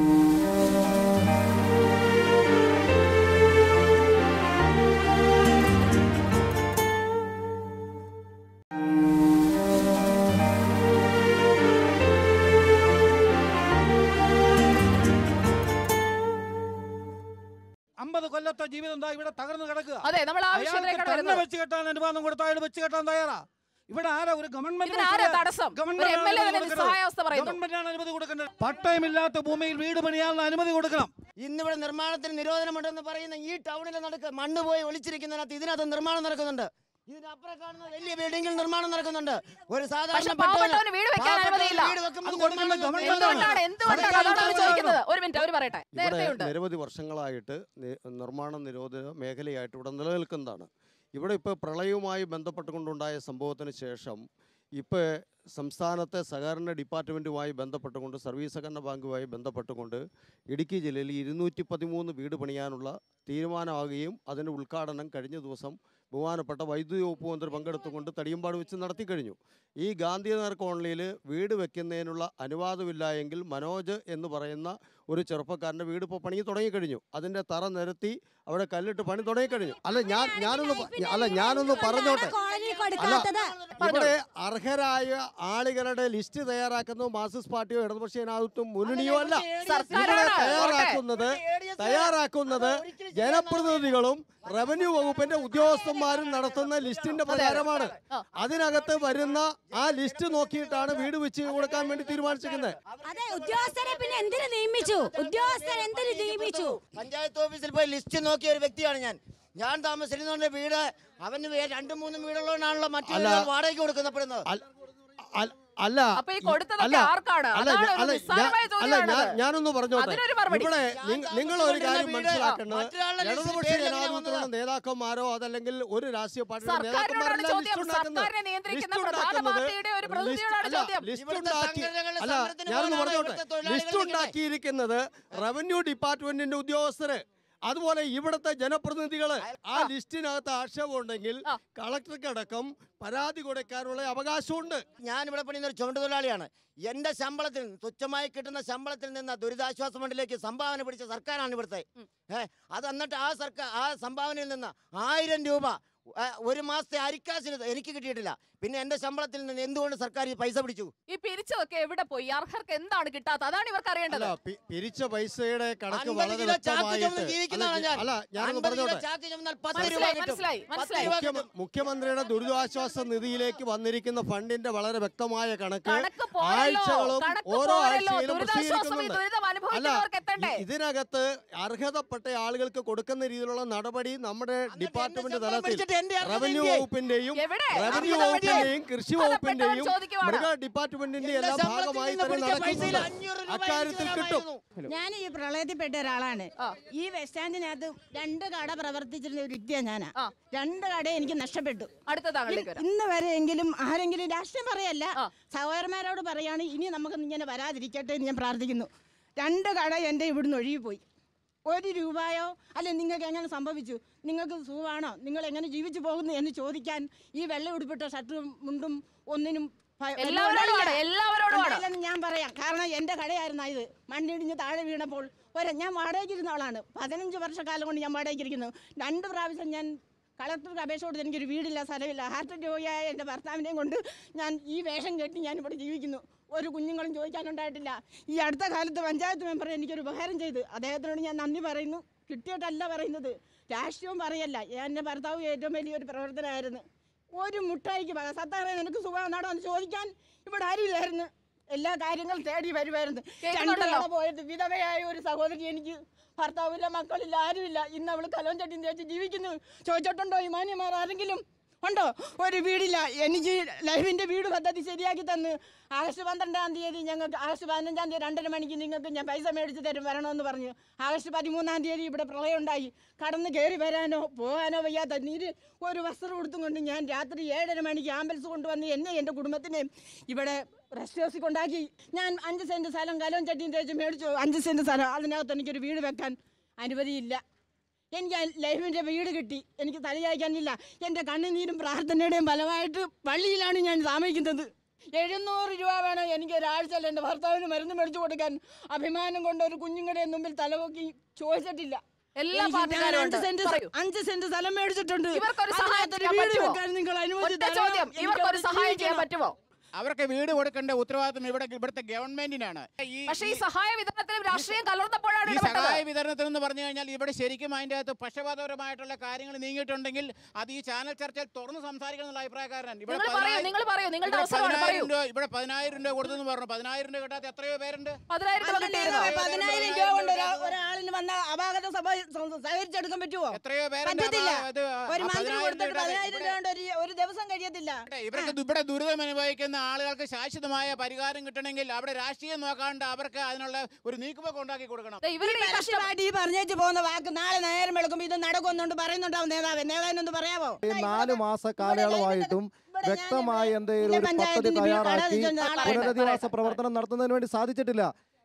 Speaker 9: അമ്പത് കൊല്ലത്തെ ജീവിതം എന്താ ഇവിടെ തകർന്നു കിടക്കുക
Speaker 1: അതെ, നമ്മൾ ആ
Speaker 9: അയാൾക്ക്
Speaker 1: വിഷയത്തിലേക്കാണ്
Speaker 9: തന്നെ
Speaker 1: വരുന്നത്.
Speaker 9: വെച്ച് കെട്ടാൻ അനുവാദം കൊടുത്ത അയാൾ വെച്ച് കെട്ടാൻ തയ്യാറാ ഇവിടെ ആരാ ഒരു ഗവൺമെന്റ്
Speaker 1: ഇതിനാരാ തടസ്സം? ഒരു MLA തന്നെ നിസ്സഹായാവസ്ഥ പറയുന്നു.
Speaker 9: ഗവൺമെന്റാണ് അനുമതി കൊടുക്കേണ്ടത് പട്ടയമില്ലാത്ത ഭൂമിയിൽ വീട് പണിയാനുള്ള അനുമതി കൊടുക്കണം
Speaker 11: ഇന്നിവിടെ നിർമ്മാണത്തിന് നിരോധനമുണ്ടെന്ന് പറയുന്ന ഈ ടൗണിലെ നടക്ക് മണ്ണ് പോയി ഒളിച്ചിരിക്കുന്നതിനകത്ത് ഇതിനകത്ത് നിർമ്മാണം നടക്കുന്നുണ്ട് ഇതിനപ്പുറം കാണുന്ന വലിയ ബിൽഡിംഗിൽ നിർമ്മാണം നടക്കുന്നുണ്ട് ഒരു
Speaker 1: പക്ഷെ പാവപ്പെട്ടവന് വീട് വെക്കാൻ അനുമതിയില്ല എന്തുകൊണ്ടാണ് എന്തുകൊണ്ടാണ് അതാണ് അവർ ചോദിക്കുന്നത് ഒരു മിനിറ്റ് അവർ പറയട്ടെ
Speaker 7: ഇവിടെ
Speaker 1: നേരത്തെയുണ്ട്
Speaker 7: നിരവധി വർഷങ്ങളായിട്ട് നി- നിർമ്മാണ നിരോധന മേഖലയായിട്ട് ഇവിടെ നിലനിൽക്കുന്നതാണ് ഇവിടെ ഇപ്പോൾ പ്രളയവുമായി ബന്ധപ്പെട്ടുകൊണ്ടുണ്ടായ സംഭവത്തിന് ശേഷം ഇപ്പോൾ സംസ്ഥാനത്തെ സഹകരണ ഡിപ്പാർട്ട്മെൻറ്റുമായി ബന്ധപ്പെട്ടുകൊണ്ട് സർവീസ് സഹകരണ ബാങ്കുമായി ബന്ധപ്പെട്ടുകൊണ്ട് ഇടുക്കി ജില്ലയിൽ ഇരുന്നൂറ്റി പതിമൂന്ന് വീട് പണിയാനുള്ള തീരുമാനമാകുകയും അതിൻ്റെ ഉദ്ഘാടനം കഴിഞ്ഞ ദിവസം ബഹുമാനപ്പെട്ട വൈദ്യുതി വകുപ്പ് മന്ത്രി പങ്കെടുത്തുകൊണ്ട് തടിയമ്പാട് വെച്ച് നടത്തി കഴിഞ്ഞു ഈ ഗാന്ധിനഗർ കോളനിയിൽ വീട് വെക്കുന്നതിനുള്ള അനുവാദമില്ല എങ്കിൽ മനോജ് എന്ന് പറയുന്ന ഒരു ചെറുപ്പക്കാരൻ്റെ വീട് ഇപ്പോൾ പണി തുടങ്ങിക്കഴിഞ്ഞു അതിൻ്റെ തറ നിരത്തി അവിടെ കല്ലിട്ട് പണി തുടങ്ങിക്കഴിഞ്ഞു അല്ല ഞാൻ ഞാനൊന്ന് പ- അല്ല ഞാനൊന്ന് പറഞ്ഞോട്ടെ അല്ല ഇവിടെ അർഹരായ ആളുകളുടെ ലിസ്റ്റ് തയ്യാറാക്കുന്നത് മാർക്സിസ്റ്റ് പാർട്ടിയോ ഇടതുപക്ഷ ജനാധിപത്യം മുന്നണിയോ അല്ല ഇവിടെ തയ്യാറാക്കുന്നത് തയ്യാറാക്കുന്നത് ജനപ്രതിനിധികളും റവന്യൂ വകുപ്പിന്റെ ഉദ്യോഗസ്ഥന്മാരും നടത്തുന്ന ലിസ്റ്റിന്റെ പ്രകാരമാണ് അതിനകത്ത് വരുന്ന ആ ലിസ്റ്റ് നോക്കിയിട്ടാണ് വീട് വെച്ച് കൊടുക്കാൻ വേണ്ടി തീരുമാനിച്ചിരിക്കുന്നത്
Speaker 18: അതെ ഉദ്യോഗസ്ഥരെ പിന്നെ എന്തിനു നിയമിച്ചു ഉദ്യോഗസ്ഥർ എന്തിനു നിയമിച്ചു
Speaker 11: പഞ്ചായത്ത് ഓഫീസിൽ പോയി ലിസ്റ്റ് നോക്കിയ ഒരു വ്യക്തിയാണ് ഞാൻ ഞാൻ താമസിക്കുന്നവന്റെ വീട് അവന് വേ- രണ്ടും മൂന്നും വീടുള്ളവനാണല്ലോ മറ്റു
Speaker 7: അല്ല.
Speaker 11: വീടുകൾ വാടകയ്ക്ക് കൊടുക്കപ്പെടുന്നത്
Speaker 7: അല്ല- അല്ല
Speaker 1: അപ്പൊ ഈ
Speaker 7: ഈ-
Speaker 1: കൊടുത്തതൊക്കെ
Speaker 7: അല്ല,
Speaker 1: ആർക്കാണ്?
Speaker 7: അല്ല,
Speaker 1: അതാണ്
Speaker 7: ഞാൻ-
Speaker 1: ഒരു
Speaker 7: അല്ല,
Speaker 1: നിസ്സാരമായ
Speaker 7: ഞാൻ- അല്ല,
Speaker 1: ചോദ്യമാണത്.
Speaker 7: ഞാൻ- ഞാനൊന്ന് പറഞ്ഞോട്ടെ
Speaker 1: അതിനൊരു മറുപടി.
Speaker 7: ഇവിടെ
Speaker 1: ഞാൻ
Speaker 7: നിങ്ങ- നിങ്ങൾ ഒരു കാര്യം
Speaker 11: താമസിച്ചുകൊണ്ടിരുന്ന വീട്
Speaker 7: മനസ്സിലാക്കേണ്ടത്
Speaker 11: മറ്റൊരാളുടെ ലിസ്റ്റിൽ
Speaker 7: ഇടതുപക്ഷ
Speaker 11: പേരിൽ എങ്ങനെയാ
Speaker 7: ജനാധിപത്യത്തിലുള്ള നേതാക്കന്മാരോ അതല്ലെങ്കിൽ ഒരു രാഷ്ട്രീയ പാർട്ടിയുടെ
Speaker 1: സർക്കാരിനോടാണ്
Speaker 7: നേതാക്കന്മാരല്ല
Speaker 1: ചോദ്യം.
Speaker 7: ലിസ്റ്റ് ഉണ്ടാക്കുന്നത്
Speaker 1: സർക്കാരിനെ നിയന്ത്രിക്കുന്ന
Speaker 7: ലിസ്റ്റ്
Speaker 1: പ്രധാന
Speaker 7: ഉണ്ടാക്കുന്നത്
Speaker 1: പാർട്ടിയുടെ ഒരു
Speaker 7: ലിസ്റ്റ്
Speaker 1: പ്രതിനിധിയോടാണ്
Speaker 7: അല്ല
Speaker 1: ചോദ്യം.
Speaker 7: ലിസ്റ്റ്
Speaker 11: ഇവിടുത്തെ
Speaker 7: ഉണ്ടാക്കി
Speaker 11: സംഘടനകളുടെ
Speaker 7: അല്ല
Speaker 11: സമരത്തിന്
Speaker 7: ഞാനൊന്ന്
Speaker 11: പോകാനാണ്
Speaker 7: പറഞ്ഞോട്ടെ
Speaker 11: ഇവിടുത്തെ തൊഴിലാളികൾ
Speaker 7: ലിസ്റ്റ് ഉണ്ടാക്കിയിരിക്കുന്നത് റവന്യൂ ഡിപ്പാർട്ട്മെന്റിന്റെ ഉദ്യോഗസ്ഥര് അതുപോലെ ഇവിടുത്തെ ജനപ്രതിനിധികള് ആ ലിസ്റ്റിനകത്ത് ആക്ഷേപമുണ്ടെങ്കിൽ കളക്ടർക്കടക്കം പരാതി കൊടുക്കാനുള്ള അവകാശമുണ്ട്
Speaker 11: ഞാൻ ഇവിടെ പണിയുന്ന ഒരു ചുമട്ടുതൊഴിലാളിയാണ് എന്റെ ശമ്പളത്തിൽ നിന്ന് തുച്ഛമായി കിട്ടുന്ന ശമ്പളത്തിൽ നിന്ന് ദുരിതാശ്വാസ ഫണ്ടിലേക്ക് സംഭാവന പിടിച്ച സർക്കാരാണ് ഇവിടുത്തെ ഏ അത് എന്നിട്ട് ആ സർക്കാർ ആ സംഭാവനയിൽ നിന്ന് ആയിരം രൂപ ഏ, ഒരു മാസത്തെ അരിക്കാശിന് എനിക്ക് കിട്ടിയിട്ടില്ല പിന്നെ എന്റെ ശമ്പളത്തിൽ നിന്ന് എന്തുകൊണ്ട് സർക്കാർ ഈ പൈസ പിടിച്ചു
Speaker 1: ഈ പിരിച്ചതൊക്കെ എവിടെ പോയി അർഹർക്ക് എന്താണ് കിട്ടാത്തത് അതാണ് ഇവർക്ക് അറിയേണ്ടത്
Speaker 7: അല്ല പി- പിരിച്ച പൈസയുടെ കണക്ക്
Speaker 11: അൻപത്
Speaker 7: വളരെ
Speaker 11: കിലോ ചാക്ക്
Speaker 7: വ്യക്തമായിട്ട്
Speaker 11: ചുമന്ന് ജീവിക്കുന്നതാണ്
Speaker 7: അല്ല,
Speaker 11: ഞാൻ.
Speaker 7: അല്ല ഞാനൊന്ന്
Speaker 11: അൻപത് കിലോ
Speaker 7: പറഞ്ഞോട്ടെ
Speaker 11: ചാക്ക് ചുമന്നാൽ പത്ത് രൂപ
Speaker 1: മനസ്സിലായി,
Speaker 11: കിട്ടും.
Speaker 1: മനസ്സിലായി,
Speaker 11: പത്ത്
Speaker 1: മനസ്സിലായി.
Speaker 11: രൂപ
Speaker 7: മുഖ്യമ-
Speaker 11: കിട്ടും.
Speaker 7: മുഖ്യമന്ത്രിയുടെ ദുരിതാശ്വാസ നിധിയിലേക്ക് വന്നിരിക്കുന്ന ഫണ്ടിന്റെ വളരെ വ്യക്തമായ കണക്ക്
Speaker 1: കണക്ക് പോരല്ലോ,
Speaker 7: ആഴ്ചകളും
Speaker 1: കണക്ക്
Speaker 7: ഓരോ
Speaker 1: പോരല്ലോ.
Speaker 7: ആഴ്ചയിലും
Speaker 1: ദുരിതാശ്വാസം ഈ
Speaker 7: പ്രസിദ്ധീകരിക്കുന്നുണ്ട്
Speaker 1: ദുരിതം
Speaker 7: അല്ല
Speaker 1: അനുഭവിക്കുന്നവർക്ക് എത്തണ്ടേ?
Speaker 7: ഇ- ഇതിനകത്ത് അർഹതപ്പെട്ട ആളുകൾക്ക് കൊടുക്കുന്ന രീതിയിലുള്ള നടപടി നമ്മുടെ ഡിപ്പാർട്ട്മെന്റ്
Speaker 11: ശമ്പളം
Speaker 7: തലത്തിൽ
Speaker 11: പിടിച്ചിട്ട് എന്റെ അർഹത
Speaker 7: റവന്യൂ
Speaker 11: എന്തിയെ?
Speaker 7: വകുപ്പിന്റെയും
Speaker 1: എവിടെ?
Speaker 7: റവന്യൂ
Speaker 1: അർഹത എവിടെ?
Speaker 7: വകുപ്പിന്റെയും കൃഷി വകുപ്പിന്റെയും
Speaker 1: ചോദിക്കുവാണ്.
Speaker 7: മൃഗ ഡിപ്പാർട്ട്മെന്റിന്റെയും
Speaker 11: എന്റെ
Speaker 7: എല്ലാം
Speaker 11: ശമ്പളത്തിൽ
Speaker 7: ഭാഗമായി
Speaker 11: നിന്ന്
Speaker 7: തന്നെ
Speaker 11: പിടിച്ച പൈസയിൽ
Speaker 7: നടക്കുന്നുണ്ട്
Speaker 11: അഞ്ഞൂറ് രൂപ
Speaker 7: അക്കാര്യത്തിൽ
Speaker 11: എനിക്ക്
Speaker 7: കിട്ടും
Speaker 11: തരാമായിരുന്നു.
Speaker 3: ഞാൻ ഈ പ്രളയത്തിൽപ്പെട്ട ഒരാളാണ് ഈ ബസ് സ്റ്റാൻഡിനകത്ത് രണ്ട് കട പ്രവർത്തിച്ചിരുന്ന ഒരു വ്യക്തിയാണ് ഞാൻ രണ്ട് കട എനിക്ക് നഷ്ടപ്പെട്ടു
Speaker 1: അടുത്ത താങ്കളിലേക്ക് വരാം.
Speaker 3: ഇന്ന് വരെയെങ്കിലും ആരെങ്കിലും രാഷ്ട്രീയം പറയല്ല സഹോദരന്മാരോട് പറയാണ് ഇനി നമുക്ക് ഇങ്ങനെ വരാതിരിക്കട്ടെ എന്ന് ഞാൻ പ്രാർത്ഥിക്കുന്നു രണ്ട് കട എൻ്റെ ഇവിടുന്ന് ഒഴുകിപ്പോയി ഒരു രൂപയോ അല്ലെ നിങ്ങൾക്ക് എങ്ങനെ സംഭവിച്ചു നിങ്ങൾക്ക് സുഖമാണോ നിങ്ങൾ എങ്ങനെ ജീവിച്ചു പോകുന്നു എന്ന് ചോദിക്കാൻ ഈ വെള്ളം ഉടുപ്പിട്ട ഷർട്ടും മുണ്ടും ഒന്നിനും ഭ-
Speaker 1: എല്ലാവരോടുമാണ്,
Speaker 3: ഉണ്ടായില്ല.
Speaker 1: എല്ലാവരോടുമാണ്.
Speaker 3: ഉണ്ടായില്ലെന്ന് ഞാൻ പറയാം കാരണം എൻ്റെ കടയായിരുന്നു ഇത് മണ്ണിടിഞ്ഞ് താഴെ വീണപ്പോൾ ഒരു ഞാൻ വാടകയ്ക്ക് ഇരുന്ന ആളാണ് പതിനഞ്ച് വർഷക്കാലം കൊണ്ട് ഞാൻ വാടകയ്ക്ക് ഇരിക്കുന്നു രണ്ട് പ്രാവശ്യം ഞാൻ കളക്ടർക്ക് അപേക്ഷ കൊടുത്ത് എനിക്കൊരു വീടില്ല സ്ഥലമില്ല ഹാർട്ട് രോഗിയായ എൻ്റെ ഭർത്താവിനെയും കൊണ്ട് ഞാൻ ഈ വേഷം കെട്ടി ഞാൻ ഇവിടെ ജീവിക്കുന്നു ഒരു കുഞ്ഞുങ്ങളും ചോദിക്കാനുണ്ടായിട്ടില്ല ഈ അടുത്ത കാലത്ത് പഞ്ചായത്ത് മെമ്പർ എനിക്കൊരു ഉപകാരം ചെയ്ത് അദ്ദേഹത്തിനോട് ഞാൻ നന്ദി പറയുന്നു കിട്ടിയിട്ടല്ല പറയുന്നത് രാഷ്ട്രീയവും പറയല്ല എൻ്റെ ഭർത്താവ് ഏറ്റവും വലിയൊരു പ്രവർത്തനമായിരുന്നു ഒരു മുട്ടായിക്ക് പക സത്താറെ നിനക്ക് സുഖമാണോ എന്ന് ചോദിക്കാൻ ഇവിടെ ആരുമില്ലായിരുന്നു എല്ലാ കാര്യങ്ങളും തേടി വരുമായിരുന്നു രണ്ട്
Speaker 1: കേൾക്കുന്നുണ്ടല്ലോ.
Speaker 3: തവണ പോയത് വിധവയായ ഒരു സഹോദരി എനിക്ക് ഭർത്താവില്ല മക്കളില്ല ആരുമില്ല ഇന്ന് അവള് കലവും ചട്ടിയും തേച്ച് ജീവിക്കുന്നു ചോദിച്ചിട്ടുണ്ടോ ഈ മാന്യമാർ ആരെങ്കിലും ഉണ്ടോ ഒരു വീടില്ല എനിക്ക് ലൈഫിന്റെ വീട് പദ്ധതി ശരിയാക്കി തന്ന് ആഗസ്റ്റ് പന്ത്രണ്ടാം തീയതി ഞങ്ങൾക്ക് ആഗസ്റ്റ് പതിനഞ്ചാം തീയതി രണ്ടര മണിക്ക് നിങ്ങൾക്ക് ഞാൻ പൈസ മേടിച്ച് തരും വരണമെന്ന് പറഞ്ഞു ആഗസ്റ്റ് പതിമൂന്നാം തീയതി ഇവിടെ പ്രളയം ഉണ്ടായി കടന്ന് കയറി വരാനോ പോകാനോ വയ്യാത്ത നീര് ഒരു വസ്ത്രം എടുത്തും കൊണ്ട് ഞാൻ രാത്രി ഏഴര മണിക്ക് ആംബുലൻസ് കൊണ്ടുവന്ന് എന്നെ എൻ്റെ കുടുംബത്തിനെയും ഇവിടെ റെസ്റ്റ് ഹൗസിൽ കൊണ്ടാക്കി ഞാൻ അഞ്ച് സെൻറ്റ് സ്ഥലം കലവും ചട്ടിയും തേച്ച് മേടിച്ചു അഞ്ച് സെൻറ്റ് സ്ഥലം അതിനകത്ത് എനിക്കൊരു വീട് വെക്കാൻ അനുമതിയില്ല എനിക്ക് ആ ലൈഫിൻ്റെ വീട് കിട്ടി എനിക്ക് തലയായിക്കാനില്ല എൻ്റെ കണ്ണുനീരും പ്രാർത്ഥനയുടെയും ഫലമായിട്ട് പള്ളിയിലാണ് ഞാൻ താമസിക്കുന്നത് എഴുന്നൂറ് രൂപ വേണം എനിക്ക് ഒരാഴ്ചയിൽ എൻ്റെ ഭർത്താവിന് മരുന്ന് മേടിച്ചു കൊടുക്കാൻ അഭിമാനം കൊണ്ട് ഒരു കുഞ്ഞുങ്ങളുടെ മുമ്പിൽ തലപൊക്കി ചോദിച്ചിട്ടില്ല
Speaker 1: എല്ലാ
Speaker 3: എനിക്ക് ഞാൻ
Speaker 1: പാർട്ടിക്കാരും
Speaker 3: അഞ്ച്
Speaker 1: ഉണ്ട്.
Speaker 3: സെന്റ്
Speaker 1: പറയൂ.
Speaker 3: അഞ്ച് സെന്റ് സ്ഥലം മേടിച്ചിട്ടുണ്ട്
Speaker 1: ഇവർക്കൊരു സഹായം
Speaker 3: അതിനകത്തൊരു
Speaker 1: ചെയ്യാൻ
Speaker 3: വീട്
Speaker 1: പറ്റുമോ?
Speaker 3: വെക്കാൻ നിങ്ങൾ അനുമതി
Speaker 1: ഒറ്റ
Speaker 3: തരണം.
Speaker 1: ചോദ്യം
Speaker 3: എനിക്ക്
Speaker 1: ഇവർക്കൊരു
Speaker 3: അവിടെ
Speaker 1: സഹായം ചെയ്യാൻ
Speaker 3: ജീവിക്കണം.
Speaker 1: പറ്റുമോ
Speaker 20: അവർക്ക് വീട് കൊടുക്കേണ്ട ഉത്തരവാദിത്വം ഇവിടെ ഇവിടുത്തെ ഗവൺമെന്റിനാണ് ഈ
Speaker 1: പക്ഷേ ഈ സഹായ വിതരണത്തിലും രാഷ്ട്രീയം കലർന്നപ്പോഴാണ്
Speaker 20: ഈ
Speaker 1: ഇടപെട്ടത്
Speaker 20: സഹായ വിതരണത്തിൽ എന്ന് പറഞ്ഞു കഴിഞ്ഞാൽ ഇവിടെ ശരിക്കും അതിൻ്റെ അകത്ത് പക്ഷപാതപരമായിട്ടുള്ള കാര്യങ്ങൾ നീങ്ങിയിട്ടുണ്ടെങ്കിൽ അത് ഈ ചാനൽ ചർച്ചയിൽ തുറന്ന് സംസാരിക്കണം എന്നുള്ള അഭിപ്രായക്കാരനാണ് ഇവിടെ
Speaker 1: നിങ്ങൾ പറയൂ,
Speaker 20: പതിനായിരം-
Speaker 1: നിങ്ങൾ പറയൂ, നിങ്ങളുടെ
Speaker 20: ഇവിടെ
Speaker 1: അവസരമാണ്,
Speaker 20: പതിനായിരം
Speaker 1: പറയൂ.
Speaker 20: രൂപ ഇവിടെ പതിനായിരം രൂപ കൊടുത്തെന്ന് പറഞ്ഞു പതിനായിരം രൂപ കിട്ടാത്ത എത്രയോ പേരുണ്ട്
Speaker 1: പതിനായിരം രൂപ കിട്ടിയിരുന്നോ?
Speaker 3: പതിനായിരം രൂപ കൊണ്ട് ഒരാ- ഒരാളിന് വന്ന അപാകത സഭ സഹകരിച്ചെടുക്കാൻ പറ്റുമോ
Speaker 20: എത്രയോ പേരുണ്ട്
Speaker 3: പറ്റത്തില്ല
Speaker 20: അപ്പൊ അത് ആ
Speaker 3: ഒരു മന്ത്രി
Speaker 20: പതിനായിരം
Speaker 3: കൊടുത്തിട്ട്
Speaker 20: രൂപ
Speaker 3: പതിനായിരം രൂപ കൊണ്ട് ഒരു ഒരു ദിവസം കഴിയത്തില്ല
Speaker 20: ഇവർക്ക് ഇവിടെ ദുരിതം അനുഭവിക്കുന്ന ആളുകൾക്ക് ശാശ്വതമായ പരിഹാരം കിട്ടണമെങ്കിൽ അവിടെ രാഷ്ട്രീയം നോക്കാണ്ട് അവർക്ക് അതിനുള്ള ഒരു നീക്കുപോക്ക് ഉണ്ടാക്കി കൊടുക്കണം
Speaker 3: ഈ പരസ്യമായിട്ട് ഈ പറഞ്ഞേച്ച് പോകുന്ന വാക്ക് നാളെ നേരം വെളുക്കുമ്പോ ഇത് നടക്കുന്നുണ്ട് പറയുന്നുണ്ടാവും നേതാവ് നേതാവിനൊന്ന് പറയാവോ
Speaker 21: ഈ നാല് മാസ കാലയളവായിട്ടും വ്യക്തമായ എന്തെങ്കിലും ഒരു പദ്ധതി
Speaker 3: പഞ്ചായത്തിന്റെ
Speaker 21: തയ്യാറാക്കി
Speaker 3: കട വെച്ച് നാളെ
Speaker 21: പുനരധിവാസ പ്രവർത്തനം നടത്തുന്നതിന് വേണ്ടി സാധിച്ചിട്ടില്ല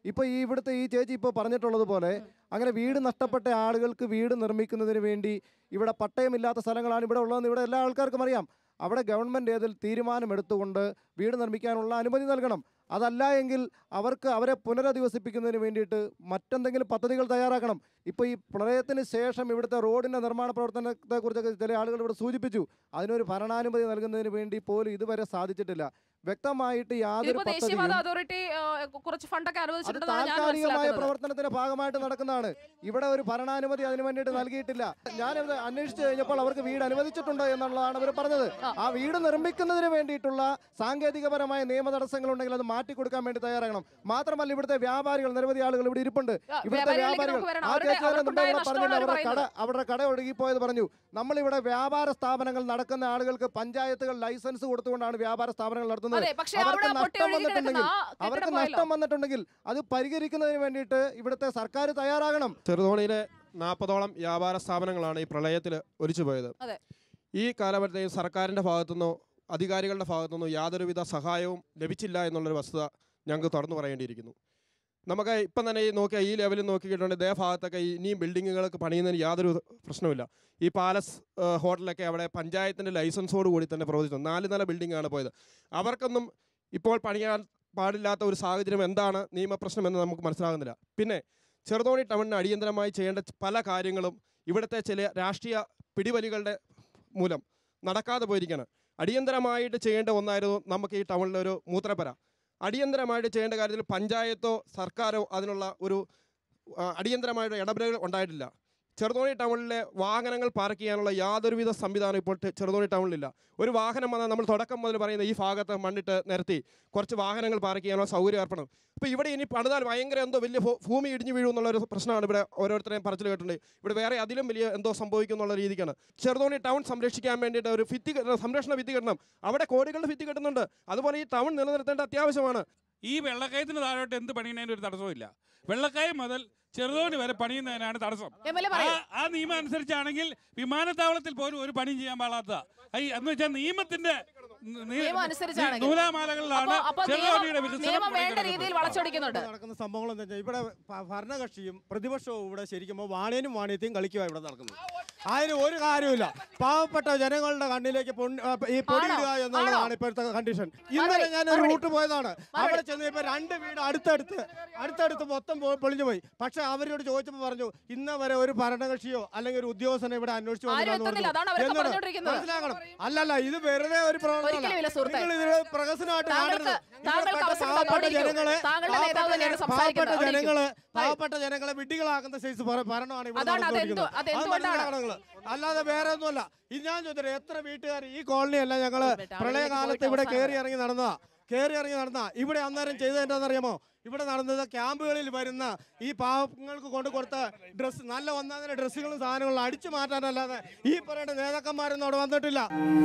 Speaker 21: ഇപ്പോൾ ഈ ഇവിടുത്തെ ഈ ചേച്ചി ഇപ്പോൾ പറഞ്ഞിട്ടുള്ളത് പോലെ അങ്ങനെ വീട് നഷ്ടപ്പെട്ട ആളുകൾക്ക് വീട് നിർമ്മിക്കുന്നതിന് വേണ്ടി ഇവിടെ പട്ടയമില്ലാത്ത സ്ഥലങ്ങളാണ് ഇവിടെ ഉള്ളതെന്ന് ഇവിടെ എല്ലാ ആൾക്കാർക്കും അറിയാം അവിടെ ഗവൺമെൻറ് ഏതിൽ തീരുമാനമെടുത്തുകൊണ്ട് വീട് നിർമ്മിക്കാനുള്ള അനുമതി നൽകണം അതല്ല എങ്കിൽ അവർക്ക് അവരെ പുനരധിവസിപ്പിക്കുന്നതിന് വേണ്ടിയിട്ട് മറ്റെന്തെങ്കിലും പദ്ധതികൾ തയ്യാറാക്കണം ഇപ്പോൾ ഈ പ്രളയത്തിന് ശേഷം ഇവിടുത്തെ റോഡിൻ്റെ നിർമ്മാണ പ്രവർത്തനത്തെക്കുറിച്ചൊക്കെ ചില ആളുകൾ ഇവിടെ സൂചിപ്പിച്ചു അതിനൊരു ഭരണാനുമതി നൽകുന്നതിന് വേണ്ടി പോലും ഇതുവരെ സാധിച്ചിട്ടില്ല വ്യക്തമായിട്ട് യാതൊരു
Speaker 1: ഇതിപ്പോ ദേശീയപാത
Speaker 21: പദ്ധതിയും
Speaker 1: അതോറിറ്റി ആ, കുറച്ച് ഫണ്ടൊക്കെ
Speaker 21: അത്
Speaker 1: അനുവദിച്ചിട്ടുണ്ടെന്നാണ് ഞാൻ
Speaker 21: താൽക്കാലികമായ
Speaker 1: മനസ്സിലാക്കുന്നത്
Speaker 21: പ്രവർത്തനത്തിന്റെ ഭാഗമായിട്ട് നടക്കുന്നതാണ് ഇവിടെ ഒരു ഭരണാനുമതി അതിനു വേണ്ടിയിട്ട് നൽകിയിട്ടില്ല ഞാനത് അന്വേഷിച്ചു കഴിഞ്ഞപ്പോൾ അവർക്ക് വീട് അനുവദിച്ചിട്ടുണ്ട് എന്നുള്ളതാണ് അവർ പറഞ്ഞത് ആ വീട് നിർമ്മിക്കുന്നതിന് വേണ്ടിയിട്ടുള്ള സാങ്കേതികപരമായ നിയമ തടസ്സങ്ങൾ ഉണ്ടെങ്കിൽ അത് മാറ്റി കൊടുക്കാൻ വേണ്ടി തയ്യാറാകണം മാത്രമല്ല ഇവിടുത്തെ വ്യാപാരികൾ നിരവധി ആളുകൾ ഇവിടെ ഇരിപ്പുണ്ട് ഇവിടുത്തെ
Speaker 1: വ്യാപാരികളിലേക്ക്
Speaker 21: വ്യാപാരികൾ
Speaker 1: നമുക്ക് വരണം.
Speaker 21: ആ
Speaker 1: അവരുടെ-
Speaker 21: ചേച്ചി തന്നെ മുമ്പേ
Speaker 1: അവർക്കുണ്ടായ
Speaker 21: ഇവിടെ പറഞ്ഞില്ല
Speaker 1: നഷ്ടമാണ്
Speaker 21: അവരുടെ കട
Speaker 1: പറയുന്നത്.
Speaker 21: അവരുടെ കട ഒഴുകിപ്പോയത് പറഞ്ഞു നമ്മളിവിടെ വ്യാപാര സ്ഥാപനങ്ങൾ നടക്കുന്ന ആളുകൾക്ക് പഞ്ചായത്തുകൾ ലൈസൻസ് കൊടുത്തുകൊണ്ടാണ് വ്യാപാര സ്ഥാപനങ്ങൾ നടത്തുന്നത്
Speaker 1: അതെ, പക്ഷേ
Speaker 21: അവർക്ക്
Speaker 1: അവിടെ പൊട്ടി
Speaker 21: നഷ്ടം
Speaker 1: ഒഴുകി
Speaker 21: വന്നിട്ടുണ്ടെങ്കിൽ
Speaker 1: കിടക്കുന്ന ആ കെട്ടിടം
Speaker 21: അവർക്ക്
Speaker 1: പോയല്ലോ.
Speaker 21: നഷ്ടം വന്നിട്ടുണ്ടെങ്കിൽ അത് പരിഹരിക്കുന്നതിന് വേണ്ടിയിട്ട് ഇവിടുത്തെ സർക്കാർ തയ്യാറാകണം
Speaker 2: ചെറുതോണിയിലെ നാൽപ്പതോളം വ്യാപാര സ്ഥാപനങ്ങളാണ് ഈ പ്രളയത്തിൽ ഒലിച്ചു പോയത്
Speaker 1: അതെ
Speaker 2: ഈ കാലഘട്ടത്തിൽ സർക്കാരിൻ്റെ ഭാഗത്തുനിന്നോ അധികാരികളുടെ ഭാഗത്തുനിന്നോ യാതൊരുവിധ സഹായവും ലഭിച്ചില്ല എന്നുള്ളൊരു വസ്തുത ഞങ്ങൾക്ക് തുറന്നു പറയേണ്ടിയിരിക്കുന്നു നമുക്ക് ഇപ്പം തന്നെ ഈ നോക്കിയാൽ ഈ ലെവലിൽ നോക്കിയിട്ടുണ്ടെങ്കിൽ ഇതേ ഭാഗത്തൊക്കെ ഈ ഇനിയും ബിൽഡിങ്ങുകളൊക്കെ പണിയുന്നതിന് യാതൊരു പ്രശ്നമില്ല ഈ പാലസ് ഏഹ്, ഹോട്ടലൊക്കെ അവിടെ പഞ്ചായത്തിൻ്റെ ലൈസൻസോട് കൂടി തന്നെ പ്രവർത്തിച്ചു നാല് നില ബിൽഡിങ്ങാണ് പോയത് അവർക്കൊന്നും ഇപ്പോൾ പണിയാൻ പാടില്ലാത്ത ഒരു സാഹചര്യം എന്താണ് നിയമപ്രശ്നം എന്ന് നമുക്ക് മനസ്സിലാകുന്നില്ല പിന്നെ ചെറുതോണി ടൗണിന് അടിയന്തരമായി ചെയ്യേണ്ട പല കാര്യങ്ങളും ഇവിടുത്തെ ചില രാഷ്ട്രീയ പിടിവലികളുടെ മൂലം നടക്കാതെ പോയിരിക്കുകയാണ് അടിയന്തരമായിട്ട് ചെയ്യേണ്ട ഒന്നായിരുന്നു നമുക്ക് ഈ ടൗണിലെ ഒരു മൂത്രപ്പര അടിയന്തരമായിട്ട് ചെയ്യേണ്ട കാര്യത്തിൽ പഞ്ചായത്തോ സർക്കാരോ അതിനുള്ള ഒരു ആ, അടിയന്തരമായിട്ട് ഇടപെടലുകൾ ഉണ്ടായിട്ടില്ല ചെറുതോണി ടൗണിലെ വാഹനങ്ങൾ പാർക്ക് ചെയ്യാനുള്ള യാതൊരുവിധ സംവിധാനം ഇപ്പോൾ ടെ- ചെറുതോണി ടൗണിലില്ല ഒരു വാഹനം വന്നാൽ നമ്മൾ തുടക്കം മുതൽ പറയുന്ന ഈ ഭാഗത്ത് മണ്ണിട്ട് നിരത്തി കുറച്ച് വാഹനങ്ങൾ പാർക്ക് ചെയ്യാനുള്ള സൗകര്യം ഏർപ്പെടണം അപ്പോൾ ഇവിടെ ഇനി പണിതാൽ ഭയങ്കര എന്തോ വലിയ ഭൂ- ഭൂമി ഇടിഞ്ഞു വീഴും എന്നുള്ളൊരു പ്രശ്നമാണ് ഇവിടെ ഓരോരുത്തരെയും പറച്ചിൽ കേട്ടിട്ടുണ്ട് ഇവിടെ വേറെ അതിലും വലിയ എന്തോ സംഭവിക്കും എന്നുള്ള രീതിക്കാണ് ചെറുതോണി ടൗൺ സംരക്ഷിക്കാൻ വേണ്ടിയിട്ട് ഒരു ഭിത്തി കെട്ടണം, സംരക്ഷണ ഭിത്തി കെട്ടണം അവിടെ കോടികളുടെ ഭിത്തി കെട്ടുന്നുണ്ട് അതുപോലെ ഈ ടൗൺ നിലനിർത്തേണ്ട അത്യാവശ്യമാണ്
Speaker 9: ഈ വെള്ളക്കയത്തിന് താഴോട്ട് എന്ത് പണിയുന്നതിന് ഒരു തടസ്സമില്ല വെള്ളക്കയം മുതൽ ചെറുതോണി വരെ പണിയുന്നതിനാണ് തടസ്സം
Speaker 1: എം.എൽ.എ. പറയൂ.
Speaker 9: ആ- ആ നിയമം അനുസരിച്ചാണെങ്കിൽ വിമാനത്താവളത്തിൽ പോലും ഒരു പണിയും ചെയ്യാൻ പാടാത്ത ഈ എന്ന് വെച്ചാൽ നിയമത്തിന്റെ നി-
Speaker 1: നിയമം അനുസരിച്ചാണെങ്കിൽ.
Speaker 9: നൂലാമാലകളിലാണ്
Speaker 1: അപ്പോ- അപ്പോ
Speaker 9: ചെറുതോണിയുടെ
Speaker 1: നിയമം-
Speaker 9: വികസനം
Speaker 1: നിയമം വേണ്ട
Speaker 9: മുടങ്ങിക്കിടക്കുന്നത്.
Speaker 1: രീതിയിൽ വളച്ചൊടിക്കുന്നുണ്ട്
Speaker 7: നടക്കുന്ന സംഭവങ്ങൾ എന്താ വെച്ചാൽ ഇവിടെ ഭ- ഭരണകക്ഷിയും പ്രതിപക്ഷവും ഇവിടെ ശരിക്കും വാണിയനും വാണിയത്തെയും കളിക്കുക ഇവിടെ നടക്കുന്നത് അതിന് ഒരു കാര്യമില്ല പാവപ്പെട്ട ജനങ്ങളുടെ കണ്ണിലേക്ക് പൊൻ- ആ, ഈ പൊടിയിടുക
Speaker 1: ആണോ?
Speaker 7: എന്നുള്ളതാണ് ഇപ്പോഴത്തെ കണ്ടീഷൻ ഇന്നലെ
Speaker 1: മറുപടി,
Speaker 7: ഞാൻ ഒരു
Speaker 1: മറുപടി.
Speaker 7: റൂട്ട് പോയതാണ് അവിടെ ചെന്ന് ഇപ്പൊ രണ്ട് വീട് അടുത്തടുത്ത് അടുത്തടുത്ത് മൊത്തം പോ- പൊളിഞ്ഞു പോയി പക്ഷെ അവരോട് ചോദിച്ചപ്പോൾ പറഞ്ഞു ഇന്ന വരെ ഒരു ഭരണകക്ഷിയോ അല്ലെങ്കിൽ ഒരു ഉദ്യോഗസ്ഥനെ ഇവിടെ അന്വേഷിച്ചു
Speaker 1: ആരും
Speaker 7: വന്നില്ല എന്ന്
Speaker 1: എത്തുന്നില്ല.
Speaker 7: പറഞ്ഞു.
Speaker 1: അതാണ് അവരൊക്കെ
Speaker 7: എന്നിട്ട്
Speaker 1: പറഞ്ഞുകൊണ്ടിരിക്കുന്നത്.
Speaker 7: മനസ്സിലാക്കണം അല്ലല്ല ഇത് വെറുതെ ഒരു
Speaker 1: ഒരിക്കലുമില്ല സുഹൃത്തേ.
Speaker 7: നിങ്ങൾ ഇതിന് പ്രഹസനമായിട്ട്
Speaker 1: താങ്കൾക്ക്
Speaker 7: കാണരുത്
Speaker 1: താങ്കൾക്ക്
Speaker 7: ഇവിടെ
Speaker 1: അവസരം
Speaker 7: പാവപ്പെട്ട
Speaker 1: തന്നോണ്ടിരിക്കൂ.
Speaker 7: ജനങ്ങളെ
Speaker 1: താങ്കളുടെ
Speaker 7: പാവപ്പെട്ട
Speaker 1: നേതാവ് തന്നെയാണ്
Speaker 7: ജന-
Speaker 1: സംസാരിക്കുന്നത്.
Speaker 7: പാവപ്പെട്ട
Speaker 1: അവിടെ ഇരിക്കൂ.
Speaker 7: ജനങ്ങളെ പാവപ്പെട്ട ജനങ്ങളെ വിഡ്ഢികളാക്കുന്ന സൈസ് ഭര- ഭരണമാണ് ഇവിടെ
Speaker 1: അതാണ് അതെന്തു-
Speaker 7: നടന്നുകൊണ്ടിരിക്കുന്നത്. അത്
Speaker 1: അതെന്തുകൊണ്ടാണ്?
Speaker 7: മനസ്സിലാക്കണം നിങ്ങള്. അല്ലാതെ വേറെ ഒന്നുമല്ല ഇത് ഞാൻ ചോദിച്ചത് എത്ര വീട്ടുകാർ ഈ കോളനി അല്ല ഞങ്ങള് പ്രളയകാലത്ത് ഇവിടെ കയറി ഇറങ്ങി നടന്നതാ കയറി ഇറങ്ങി നടന്ന ഇവിടെ അന്നേരം ചെയ്തത് എന്താണെന്നറിയാമോ ഇവിടെ നടന്നത് ക്യാമ്പുകളിൽ വരുന്ന ഈ പാവങ്ങൾക്ക് കൊണ്ട് കൊടുത്ത ഡ്രസ്സ് നല്ല ഒന്നാം ഡ്രസ്സുകളും സാധനങ്ങളും അടിച്ചു മാറ്റാനല്ലാതെ ഈ പറയുന്ന നേതാക്കന്മാരൊന്നും അവിടെ വന്നിട്ടില്ല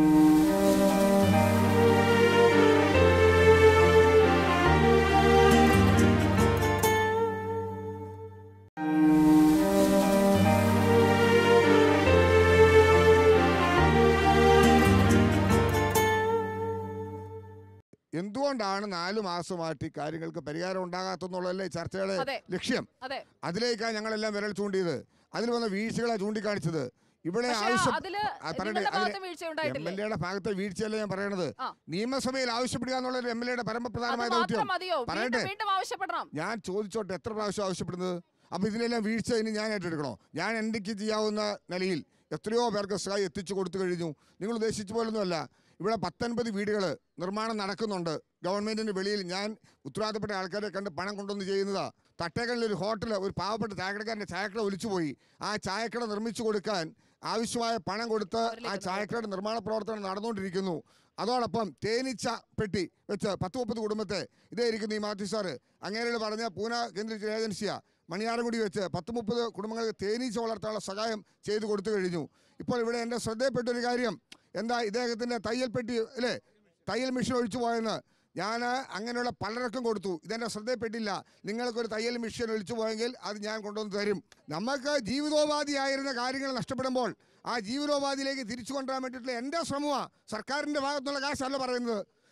Speaker 4: എന്തുകൊണ്ടാണ് നാല് മാസമായിട്ട് ഈ കാര്യങ്ങൾക്ക് പരിഹാരം ഉണ്ടാകാത്തെന്നുള്ളതല്ലേ ഈ ചർച്ചയുടെ
Speaker 1: അതെ.
Speaker 4: ലക്ഷ്യം
Speaker 1: അതെ
Speaker 4: അതിലേക്കാണ് ഞങ്ങളെല്ലാം വിരൽ ചൂണ്ടിയത് അതിൽ വന്ന വീഴ്ചകളെ ചൂണ്ടിക്കാണിച്ചത് ഇവിടെ
Speaker 1: പക്ഷേ
Speaker 4: ആവശ്യം
Speaker 1: അതില്
Speaker 4: ആ, പറയട്ടെ,
Speaker 1: നിങ്ങളുടെ
Speaker 4: അതില്
Speaker 1: ഭാഗത്ത് വീഴ്ച ഉണ്ടായിട്ടില്ലേ?
Speaker 4: എം എൽ എയുടെ ഭാഗത്തെ വീഴ്ചയല്ല ഞാൻ പറയണത്
Speaker 1: ആ.
Speaker 4: നിയമസഭയിൽ ആവശ്യപ്പെടുക എന്നുള്ള എം എൽ എയുടെ
Speaker 1: അത്
Speaker 4: പരമപ്രധാനമായ
Speaker 1: മാത്രം
Speaker 4: ദൗത്യം
Speaker 1: മതിയോ
Speaker 4: പറയട്ടെ
Speaker 1: വീണ്ടും വീണ്ടും ആവശ്യപ്പെടണം
Speaker 4: ഞാൻ ചോദിച്ചോട്ടെ എത്ര പ്രാവശ്യം ആവശ്യപ്പെടുന്നത് അപ്പോൾ ഇതിലെല്ലാം വീഴ്ച ഇനി ഞാൻ ഏറ്റെടുക്കണോ ഞാൻ എന്തൊക്കെ ചെയ്യാവുന്ന നിലയിൽ എത്രയോ പേർക്ക് സഹായം എത്തിച്ചു കൊടുത്തു കഴിഞ്ഞു നിങ്ങൾ ഉദ്ദേശിച്ച പോലൊന്നുമല്ല ഇവിടെ പത്തൊൻപത് വീടുകൾ നിർമ്മാണം നടക്കുന്നുണ്ട് ഗവൺമെൻറ്റിൻ്റെ വെളിയിൽ ഞാൻ ഉത്തരവാദിത്തപ്പെട്ട ആൾക്കാരെ കണ്ട് പണം കൊണ്ടുവന്ന് ചെയ്യുന്നതാ തട്ടേക്കലിൽ ഒരു ഹോട്ടൽ ഒരു പാവപ്പെട്ട ചായക്കടക്കാരൻ്റെ ചായക്കട ഒലിച്ചുപോയി ആ ചായക്കട നിർമ്മിച്ചു കൊടുക്കാൻ ആവശ്യമായ പണം കൊടുത്ത് ആ ചായക്കടയുടെ നിർമ്മാണ പ്രവർത്തനം നടന്നുകൊണ്ടിരിക്കുന്നു അതോടൊപ്പം തേനീച്ച പെട്ടി വെച്ച് പത്ത് മുപ്പത് കുടുംബത്തെ ഇതേ ഇരിക്കുന്നു ഈ മാത്യു സാറ് അങ്ങേരോട് പറഞ്ഞ പൂന കേന്ദ്രീയ ഏജൻസിയാ മണിയാറുകുടി വെച്ച് പത്ത് മുപ്പത് കുടുംബങ്ങൾക്ക് തേനീച്ച വളർത്താനുള്ള സഹായം ചെയ്തു കൊടുത്തു കഴിഞ്ഞു ഇപ്പോൾ ഇവിടെ എൻ്റെ ശ്രദ്ധയിൽപ്പെട്ട ഒരു കാര്യം എന്താ ഇദ്ദേഹത്തിൻ്റെ തയ്യൽ പെട്ടി അല്ലേ തയ്യൽ മെഷീൻ ഒഴിച്ചു പോയെന്ന് ഞാൻ അങ്ങനെയുള്ള പലർക്കും കൊടുത്തു ഇതെൻ്റെ ശ്രദ്ധയിൽപ്പെട്ടില്ല നിങ്ങൾക്കൊരു തയ്യൽ മെഷീൻ ഒഴിച്ചു പോയെങ്കിൽ അത് ഞാൻ കൊണ്ടുവന്ന് തരും നമുക്ക് ജീവിതോപാധിയായിരുന്ന കാര്യങ്ങൾ നഷ്ടപ്പെടുമ്പോൾ ആ ജീവിതോപാധിയിലേക്ക് തിരിച്ചു കൊണ്ടുവരാൻ വേണ്ടിയിട്ടുള്ള എൻ്റെ ശ്രമമാണ് സർക്കാരിൻ്റെ ഭാഗത്തുനിന്നുള്ള കാശല്ല പറയുന്നത്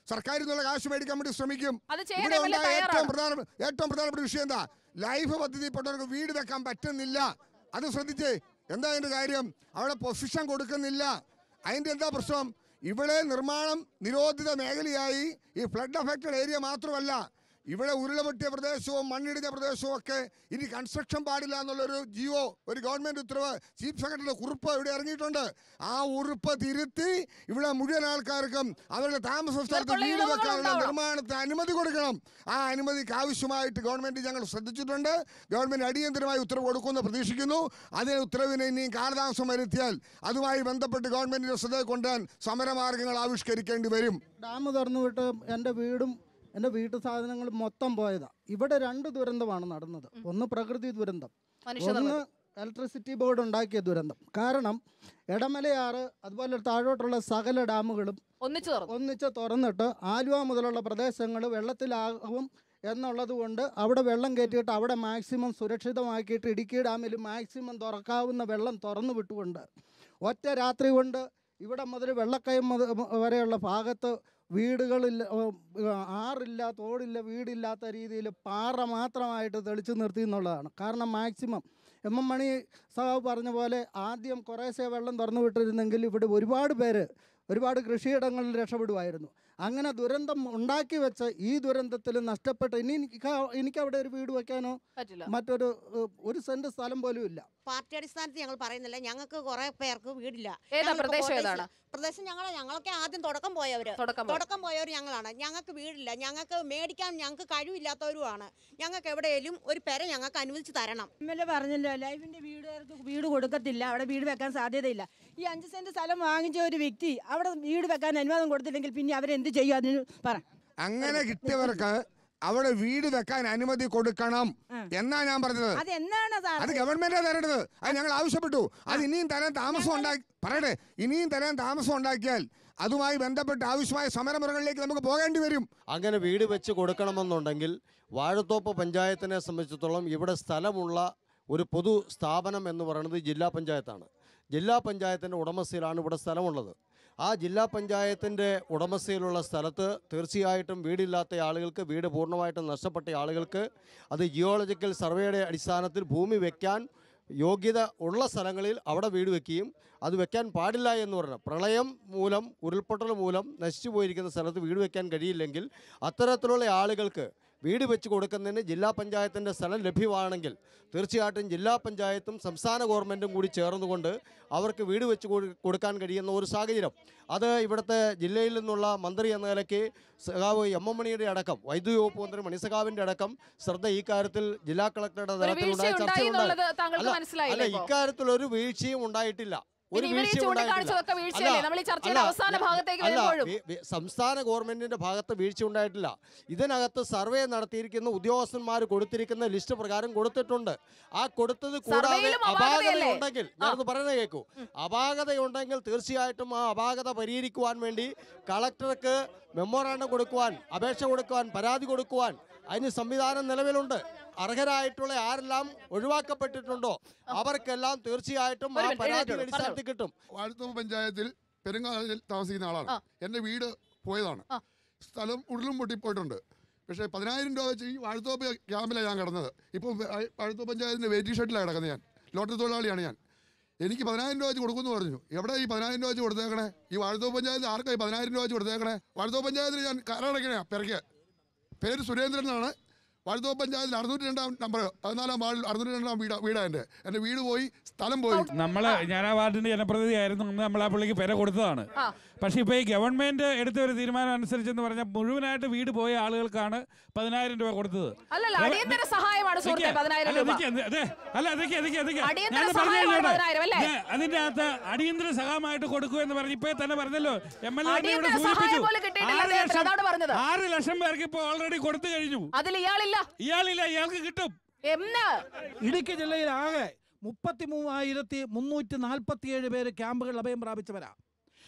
Speaker 8: സർക്കാരിൽ നിന്നുള്ള കാശ് മേടിക്കാൻ വേണ്ടി ശ്രമിക്കും
Speaker 1: അത് ചെയ്യാൻ
Speaker 8: ഇവിടെ
Speaker 1: MLA
Speaker 8: ഉണ്ടായ ഏറ്റവും
Speaker 1: തയ്യാറാണ്.
Speaker 8: പ്രധാന ഏറ്റവും പ്രധാനപ്പെട്ട വിഷയം എന്താ ലൈഫ് പദ്ധതിപ്പെട്ടവർക്ക് വീട് വെക്കാൻ പറ്റുന്നില്ല അത് ശ്രദ്ധിച്ചേ എന്താ അതിന്റെ കാര്യം അവിടെ പൊസിഷൻ കൊടുക്കുന്നില്ല അതിന്റെ എന്താ പ്രശ്നം ഇവിടെ നിർമ്മാണം നിരോധിത മേഖലയായി ഈ ഫ്ലഡ് അഫക്റ്റഡ് ഏരിയ മാത്രമല്ല ഇവിടെ ഉരുളപൊട്ടിയ പ്രദേശവും മണ്ണിടിഞ്ഞ പ്രദേശവും ഒക്കെ ഇനി കൺസ്ട്രക്ഷൻ പാടില്ല എന്നുള്ളൊരു ജിയോ ഒരു ഗവൺമെന്റ് ഉത്തരവ് ചീഫ് സെക്രട്ടറിയുടെ കുറിപ്പ് ഇവിടെ ഇറങ്ങിയിട്ടുണ്ട് ആ ഉറുപ്പ് തിരുത്തി ഇവിടെ മുഴുവൻ ആൾക്കാർക്കും അവരുടെ താമസ സ്ഥലത്ത്
Speaker 1: ഇവർക്കുള്ള
Speaker 8: വീട്
Speaker 1: ഇളവുകൾ
Speaker 8: വെക്കാനുള്ള
Speaker 1: ഉണ്ടാവണം.
Speaker 8: നിർമ്മാണത്തിന് അനുമതി കൊടുക്കണം ആ അനുമതിക്ക് ആവശ്യമായിട്ട് ഗവൺമെന്റ് ഞങ്ങൾ ശ്രദ്ധിച്ചിട്ടുണ്ട് ഗവൺമെന്റ് അടിയന്തരമായി ഉത്തരവ് കൊടുക്കുമെന്ന് പ്രതീക്ഷിക്കുന്നു അതിന് ഉത്തരവിന് ഇനിയും കാലതാമസം വരുത്തിയാൽ അതുമായി ബന്ധപ്പെട്ട് ഗവൺമെന്റിന്റെ ശ്രദ്ധ കൊണ്ടുവരാൻ സമരമാർഗങ്ങൾ ആവിഷ്കരിക്കേണ്ടി വരും
Speaker 21: ഡാം തുറന്നു വിട്ട് എൻ്റെ വീടും എൻ്റെ വീട്ടു സാധനങ്ങളും മൊത്തം പോയതാ ഇവിടെ രണ്ട് ദുരന്തമാണ് നടന്നത് ഒന്ന് പ്രകൃതി ദുരന്തം
Speaker 1: മനുഷ്യ
Speaker 21: ഒന്ന്
Speaker 1: നിർമ്മിതം.
Speaker 21: ഇലക്ട്രിസിറ്റി ബോർഡ് ഉണ്ടാക്കിയ ദുരന്തം കാരണം എടമലയാറ് അതുപോലെ താഴോട്ടുള്ള സകല ഡാമുകളും
Speaker 1: ഒന്നിച്ചു തുറന്നു
Speaker 21: ഒന്നിച്ച് തുറന്നിട്ട് ആലുവ മുതലുള്ള പ്രദേശങ്ങൾ വെള്ളത്തിലാകും എന്നുള്ളത് കൊണ്ട് അവിടെ വെള്ളം കയറ്റിയിട്ട് അവിടെ മാക്സിമം സുരക്ഷിതമാക്കിയിട്ട് ഇടുക്കി ഡാമിൽ മാക്സിമം തുറക്കാവുന്ന വെള്ളം തുറന്നു വിട്ടുകൊണ്ട് ഒറ്റ രാത്രി കൊണ്ട് ഇവിടെ മുതൽ വെള്ളക്കയം മുതൽ വരെയുള്ള ഭാഗത്ത് വീടുകളില്ല ഉം, ആറില്ല തോടില്ല വീടില്ലാത്ത രീതിയിൽ പാറ മാത്രമായിട്ട് തെളിച്ചു നിർത്തി എന്നുള്ളതാണ് കാരണം മാക്സിമം എം എം മണി സഹാവ് പറഞ്ഞ പോലെ ആദ്യം കുറേശ്ശെ വെള്ളം തുറന്നു വിട്ടിരുന്നെങ്കിൽ ഇവിടെ ഒരുപാട് പേര് ഒരുപാട് കൃഷിയിടങ്ങളിൽ രക്ഷപ്പെടുമായിരുന്നു അങ്ങനെ ദുരന്തം ഉണ്ടാക്കി വെച്ച ഈ ദുരന്തത്തിൽ നഷ്ടപ്പെട്ട ഇനി എനിക്ക് എനിക്ക് അവിടെ ഒരു വീട് വെക്കാനോ
Speaker 1: പറ്റില്ല
Speaker 21: മറ്റൊരു ഏഹ്, ഒരു സെന്റ് സ്ഥലം പോലും ഇല്ല
Speaker 22: പാർട്ടി അടിസ്ഥാനത്തിൽ ഞങ്ങൾ പറയുന്നില്ല ഞങ്ങൾക്ക് കുറെ പേർക്ക് വീടില്ല
Speaker 1: ഏതാ
Speaker 22: ഞങ്ങളിപ്പോ
Speaker 1: പ്രദേശം
Speaker 22: കോട്ടയത്ത്
Speaker 1: ഏതാണ്?
Speaker 22: പ്രദേശം ഞങ്ങൾ ഞങ്ങളൊക്കെ ആദ്യം തുടക്കം പോയവര്
Speaker 1: തുടക്കം പോയ-
Speaker 22: തുടക്കം പോയവർ ഞങ്ങളാണ് ഞങ്ങൾക്ക് വീടില്ല ഞങ്ങൾക്ക് മേടിക്കാൻ ഞങ്ങൾക്ക് കഴിവില്ലാത്തവരുമാണ് ഞങ്ങൾക്ക് എവിടെയെങ്കിലും ഒരു പെര ഞങ്ങൾക്ക് അനുവദിച്ച് തരണം
Speaker 16: എം എൽ എ പറഞ്ഞല്ലോ ലൈഫിന്റെ വീടുകാർക്ക് വീട് കൊടുക്കത്തില്ല അവിടെ വീട് വെക്കാൻ സാധ്യതയില്ല ഈ അഞ്ച് സെന്റ് സ്ഥലം വാങ്ങിച്ച ഒരു വ്യക്തി അവിടെ വീട് വെക്കാൻ അനുവാദം കൊടുത്തില്ലെങ്കിൽ പിന്നെ അവരെന്ത് ചെയ്യും അതിന് പറ
Speaker 8: അങ്ങനെ കിട്ടിയവർക്ക് അവിടെ വീട് വെക്കാൻ അനുമതി കൊടുക്കണം എന്നാ ഞാൻ പറഞ്ഞത്
Speaker 16: അതെന്താണ് സാർ
Speaker 8: അത് ഗവൺമെന്റാ തരേണ്ടത് അത് ഞങ്ങൾ ആവശ്യപ്പെട്ടു അത് ഇനിയും തരാൻ താമസം ഉണ്ടാക്കി പറയട്ടെ ഇനിയും തരാൻ താമസം ഉണ്ടാക്കിയാൽ അതുമായി ബന്ധപ്പെട്ട് ആവശ്യമായ സമരമുറകളിലേക്ക് നമുക്ക് പോകേണ്ടി വരും
Speaker 7: അങ്ങനെ വീട് വെച്ച് കൊടുക്കണമെന്നുണ്ടെങ്കിൽ വാഴത്തോപ്പ് പഞ്ചായത്തിനെ സംബന്ധിച്ചിടത്തോളം ഇവിടെ സ്ഥലമുള്ള ഒരു പൊതു സ്ഥാപനം എന്ന് പറയുന്നത് ജില്ലാ പഞ്ചായത്താണ് ജില്ലാ പഞ്ചായത്തിൻ്റെ ഉടമസ്ഥയിലാണ് ഇവിടെ സ്ഥലമുള്ളത് ആ ജില്ലാ പഞ്ചായത്തിൻ്റെ ഉടമസ്ഥയിലുള്ള സ്ഥലത്ത് തീർച്ചയായിട്ടും വീടില്ലാത്ത ആളുകൾക്ക് വീട് പൂർണ്ണമായിട്ടും നഷ്ടപ്പെട്ട ആളുകൾക്ക് അത് ജിയോളജിക്കൽ സർവേയുടെ അടിസ്ഥാനത്തിൽ ഭൂമി വെക്കാൻ യോഗ്യത ഉള്ള സ്ഥലങ്ങളിൽ അവിടെ വീട് വെക്കുകയും അത് വെക്കാൻ പാടില്ല എന്ന് പറഞ്ഞാൽ പ്രളയം മൂലം ഉരുൾപൊട്ടൽ മൂലം നശിച്ചു പോയിരിക്കുന്ന സ്ഥലത്ത് വീട് വെക്കാൻ കഴിയില്ലെങ്കിൽ അത്തരത്തിലുള്ള ആളുകൾക്ക് വീട് വെച്ച് കൊടുക്കുന്നതിന് ജില്ലാ പഞ്ചായത്തിൻ്റെ സ്ഥലം ലഭ്യമാണെങ്കിൽ തീർച്ചയായിട്ടും ജില്ലാ പഞ്ചായത്തും സംസ്ഥാന ഗവൺമെൻറ്റും കൂടി ചേർന്നുകൊണ്ട് അവർക്ക് വീട് വെച്ച് കൊടു- കൊടുക്കാൻ കഴിയുന്ന ഒരു സാഹചര്യം അത് ഇവിടുത്തെ ജില്ലയിൽ നിന്നുള്ള മന്ത്രി എന്ന നിലയ്ക്ക് സഖാവ് എം എം മണിയുടെ അടക്കം വൈദ്യുതി വകുപ്പ് മന്ത്രി മണിസഖാവിൻ്റെ അടക്കം ശ്രദ്ധ ഈ കാര്യത്തിൽ ജില്ലാ കളക്ടറുടെ
Speaker 1: ഒരു
Speaker 7: തലത്തിലുണ്ടായ
Speaker 1: വീഴ്ച ഉണ്ടായി
Speaker 7: ചർച്ചയുണ്ടായി
Speaker 1: എന്നുള്ളത് താങ്കൾക്ക്
Speaker 7: അല്ല,
Speaker 1: മനസ്സിലായില്ലേ
Speaker 7: അല്ല
Speaker 1: ഇപ്പോ?
Speaker 7: ഇക്കാര്യത്തിൽ ഒരു വീഴ്ചയും ഉണ്ടായിട്ടില്ല ഒരു
Speaker 1: പിന്നെ ഇവര് ഈ
Speaker 7: വീഴ്ചയും
Speaker 1: ചൂണ്ടിക്കാണിച്ചതൊക്കെ
Speaker 7: ഉണ്ടായിട്ടില്ല.
Speaker 1: വീഴ്ചയല്ലേ?
Speaker 7: അല്ല,
Speaker 1: നമ്മൾ ഈ ചർച്ചയുടെ
Speaker 7: അല്ല,
Speaker 1: അവസാന ഭാഗത്തേക്ക്
Speaker 7: അല്ല,
Speaker 1: വരുമ്പോഴും.
Speaker 7: വി- വി- സംസ്ഥാന ഗവൺമെന്റിന്റെ ഭാഗത്ത് വീഴ്ച ഉണ്ടായിട്ടില്ല ഇതിനകത്ത് സർവേ നടത്തിയിരിക്കുന്ന ഉദ്യോഗസ്ഥന്മാർ കൊടുത്തിരിക്കുന്ന ലിസ്റ്റ് പ്രകാരം കൊടുത്തിട്ടുണ്ട് ആ കൊടുത്തത് കൂടാതെ
Speaker 1: സർവേയിലും അപാകതയല്ലേ?
Speaker 7: അപാകതയുണ്ടെങ്കിൽ ഞാനത് പറയുന്നത് കേൾക്കൂ അപാകതയുണ്ടെങ്കിൽ തീർച്ചയായിട്ടും ആ അപാകത പരിഹരിക്കുവാൻ വേണ്ടി കളക്ടർക്ക് മെമ്മോറാണ്ടം കൊടുക്കുവാൻ അപേക്ഷ കൊടുക്കുവാൻ പരാതി കൊടുക്കുവാൻ അതിന് സംവിധാനം നിലവിലുണ്ട് അർഹരായിട്ടുള്ള ആരെല്ലാം ഒഴിവാക്കപ്പെട്ടിട്ടുണ്ടോ അവർക്കെല്ലാം തീർച്ചയായിട്ടും ആ പരാതിയുടെ അടിസ്ഥാനത്തിൽ കിട്ടും
Speaker 23: വാഴത്തോപ്പ് പഞ്ചായത്തിൽ പെരുങ്കാലിൽ താമസിക്കുന്ന ആളാണ് എൻ്റെ വീട് പോയതാണ് സ്ഥലം ഉരുളും പൊട്ടിപ്പോയിട്ടുണ്ട് പക്ഷേ പതിനായിരം രൂപ വെച്ച് ഈ വാഴത്തോപ്പ് ക്യാമ്പിലാണ് ഞാൻ കിടന്നത് ഇപ്പോൾ വാഴത്തോപ്പ് പഞ്ചായത്തിൻ്റെ വെയിറ്റിംഗ് ഷെഡിലാണ് കിടക്കുന്നത് ഞാൻ ലോട്ടറി തൊഴിലാളിയാണ് ഞാൻ എനിക്ക് പതിനായിരം രൂപ വെച്ച് കൊടുക്കുമെന്ന് പറഞ്ഞു എവിടെ ഈ പതിനായിരം രൂപ വെച്ച് കൊടുത്തേക്കണേ ഈ വാഴത്തോപ്പ് പഞ്ചായത്തിൽ ആർക്കായി പതിനായിരം രൂപ വെച്ച് കൊടുത്തേക്കണേ വാഴത്തോപ്പ് പഞ്ചായത്തിൽ ഞാൻ കരടക്കണേ പെരക്ക് പേര് സുരേന്ദ്രൻ എന്നാണ് വാഴത്തോപ്പ് പഞ്ചായത്തിൽ അറുന്നൂറ്റി രണ്ടാം നമ്പർ പതിനാലാം വാർഡിൽ അറുന്നൂറ്റി രണ്ടാം വീടാ വീടാ എൻ്റെ എൻ്റെ വീട് പോയി സ്ഥലം പോയി
Speaker 9: നമ്മള് ഞാൻ ആ വാർഡിന്റെ ജനപ്രതിനിധി ആയിരുന്നു അന്ന് നമ്മൾ ആ പുള്ളിക്ക് പെര കൊടുത്തതാണ് പക്ഷേ ഇപ്പോൾ ഈ ഗവൺമെന്റ് എടുത്ത ഒരു തീരുമാനം അനുസരിച്ചെന്ന് പറഞ്ഞാൽ മുഴുവനായിട്ട് വീട് പോയ ആളുകൾക്കാണ് പതിനായിരം രൂപ കൊടുത്തത്
Speaker 1: അല്ലല്ല അടിയന്തര സഹായമാണ് സുഹൃത്തെ
Speaker 9: നിക്ക്,
Speaker 1: പതിനായിരം
Speaker 9: അല്ല,
Speaker 1: രൂപ
Speaker 9: നിക്ക്, എന്ത്- അതെ, അല്ല അതൊക്കെ അതൊക്കെ അതൊക്കെ
Speaker 1: അടിയന്തര
Speaker 9: ഞാൻ പറഞ്ഞു
Speaker 1: സഹായമാണ്
Speaker 9: കഴിഞ്ഞോട്ടെ.
Speaker 1: പതിനായിരം, അല്ലേ?
Speaker 9: ഇത് അതിന്റെ അകത്ത് അടിയന്തര സഹായമായിട്ട് കൊടുക്കൂ എന്ന് പറഞ്ഞ് ഇപ്പൊ തന്നെ പറഞ്ഞല്ലോ എം എൽ എ ഇവിടെ
Speaker 1: അടിയന്തര സഹായം
Speaker 9: സൂചിപ്പിച്ചു
Speaker 1: പോലും കിട്ടിയിട്ടില്ല
Speaker 9: ആറ്
Speaker 1: അദ്ദേഹത്തിന്,
Speaker 9: ലക്ഷം
Speaker 1: അതാണ് പറഞ്ഞത്.
Speaker 9: ആറ് ലക്ഷം പേർക്ക് ഇപ്പോൾ ഓൾറെഡി കൊടുത്തു കഴിഞ്ഞു
Speaker 1: അതിൽ ഇയാളില്ല
Speaker 9: ഇയാളില്ല ഇയാൾക്ക് കിട്ടും
Speaker 1: എന്ന്
Speaker 24: ഇടുക്കി ജില്ലയിൽ ആകെ മുപ്പത്തി മൂവായിരത്തി മുന്നൂറ്റി നാൽപ്പത്തിയേഴ് പേര് ക്യാമ്പുകളിൽ അഭയം പ്രാപിച്ചവരാ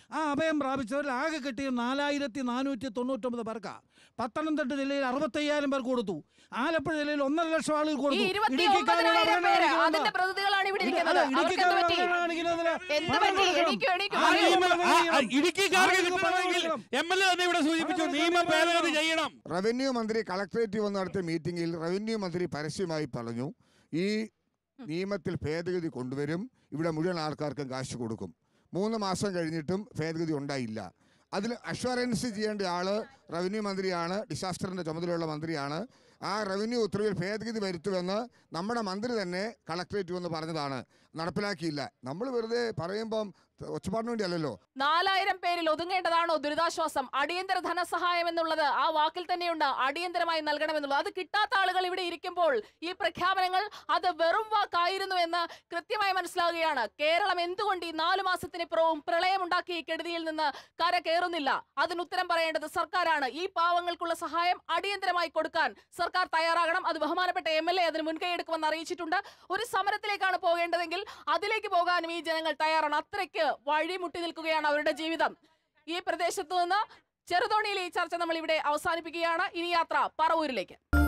Speaker 10: ആ അഭയം പ്രാപിച്ചവരിൽ ആകെ കിട്ടിയ നാലായിരത്തി നാനൂറ്റി തൊണ്ണൂറ്റൊമ്പത് പേർക്കാ പത്തനംതിട്ട ജില്ലയിൽ അറുപത്തയ്യായിരം പേർക്ക് കൊടുത്തു ആലപ്പുഴ ജില്ലയിൽ ഒന്നര ലക്ഷം ആളുകൾ
Speaker 1: ഈ
Speaker 10: കൊടുത്തു
Speaker 1: ഇരുപത്തി
Speaker 10: ഇടുക്കിക്കാരോട്
Speaker 1: ഒമ്പതിനായിരം
Speaker 10: അവരാണ്
Speaker 1: പേര്
Speaker 10: കാണിക്കുന്നത്.
Speaker 1: അതിന്റെ പ്രതിനിധികളാണ് ഇവിടെ
Speaker 10: ഇല്ല,
Speaker 1: ഇരിക്കുന്നത്
Speaker 10: അല്ല,
Speaker 1: അവർക്ക് എന്ത് പറ്റി
Speaker 10: ഇടുക്കിക്കാരോട് കാണിക്കുന്നതിന്
Speaker 1: എന്ത്
Speaker 10: പണം
Speaker 1: പറ്റി
Speaker 10: കൊടുക്കണം.
Speaker 1: എണീക്കൂ എണീക്കൂ
Speaker 10: ആ
Speaker 1: പറയൂ.
Speaker 10: നിയമം
Speaker 9: ആ, ആ,
Speaker 10: ചെയ്യണം.
Speaker 9: ഇടുക്കിക്കാർക്ക്
Speaker 10: ആളുകൾക്ക് പണം
Speaker 9: കിട്ടണമെങ്കിൽ
Speaker 10: കൊടുക്കണം.
Speaker 9: എം എൽ എ തന്നെ ഇവിടെ സൂചിപ്പിച്ചു നിയമ ഭേദഗതി ചെയ്യണം
Speaker 8: റവന്യൂ മന്ത്രി കളക്ടറേറ്റ് വന്ന് നടത്തിയ മീറ്റിംഗിൽ റവന്യൂ മന്ത്രി പരസ്യമായി പറഞ്ഞു ഈ നിയമത്തിൽ ഭേദഗതി കൊണ്ടുവരും ഇവിടെ മുഴുവൻ ആൾക്കാർക്കും കാശ് കൊടുക്കും മൂന്ന് മാസം കഴിഞ്ഞിട്ടും ഭേദഗതി ഉണ്ടായില്ല അതിൽ അഷ്വറൻസ് ചെയ്യേണ്ട ആള് റവന്യൂ മന്ത്രിയാണ് ഡിസാസ്റ്ററിന്റെ ചുമതലയുള്ള മന്ത്രിയാണ് ആ റവന്യൂ ഉത്തരവിൽ ഭേദഗതി വരുത്തുമെന്ന് നമ്മുടെ മന്ത്രി തന്നെ കളക്ടറേറ്റ് വന്ന് പറഞ്ഞതാണ് നടപ്പിലാക്കിയില്ല നമ്മൾ വെറുതെ പറയുമ്പം ഒച്ചപ്പാടിന് വേണ്ടിയല്ലല്ലോ
Speaker 1: നാലായിരം പേരിൽ ഒതുങ്ങേണ്ടതാണോ ദുരിതാശ്വാസം അടിയന്തര ധനസഹായം എന്നുള്ളത് ആ വാക്കിൽ തന്നെയുണ്ട് അടിയന്തരമായി നൽകണമെന്നുള്ളത് അത് കിട്ടാത്ത ആളുകൾ ഇവിടെ ഇരിക്കുമ്പോൾ ഈ പ്രഖ്യാപനങ്ങൾ അത് വെറും വാക്കായിരുന്നു എന്ന് കൃത്യമായി മനസ്സിലാവുകയാണ് കേരളം എന്തുകൊണ്ട് ഈ നാലു മാസത്തിനിപ്പുറവും പ്രളയമുണ്ടാക്കിയ ഈ കെടുതിയിൽ നിന്ന് കര കയറുന്നില്ല അതിന് ഉത്തരം പറയേണ്ടത് സർക്കാരാണ് ഈ പാവങ്ങൾക്കുള്ള സഹായം അടിയന്തരമായി കൊടുക്കാൻ സർക്കാർ തയ്യാറാകണം അത് ബഹുമാനപ്പെട്ട എം എൽ എ അതിന് മുൻകൈ എടുക്കുമെന്ന് അറിയിച്ചിട്ടുണ്ട് ഒരു സമരത്തിലേക്കാണ് പോകേണ്ടതെങ്കിൽ അതിലേക്ക് പോകാനും ഈ ജനങ്ങൾ തയ്യാറാണ് അത്രയ്ക്ക് വഴിമുട്ടി നിൽക്കുകയാണ് അവരുടെ ജീവിതം ഈ പ്രദേശത്ത് നിന്ന് ചെറുതോണിയിലെ ഈ ചർച്ച നമ്മൾ ഇവിടെ അവസാനിപ്പിക്കുകയാണ് ഇനി യാത്ര പറവൂരിലേക്ക്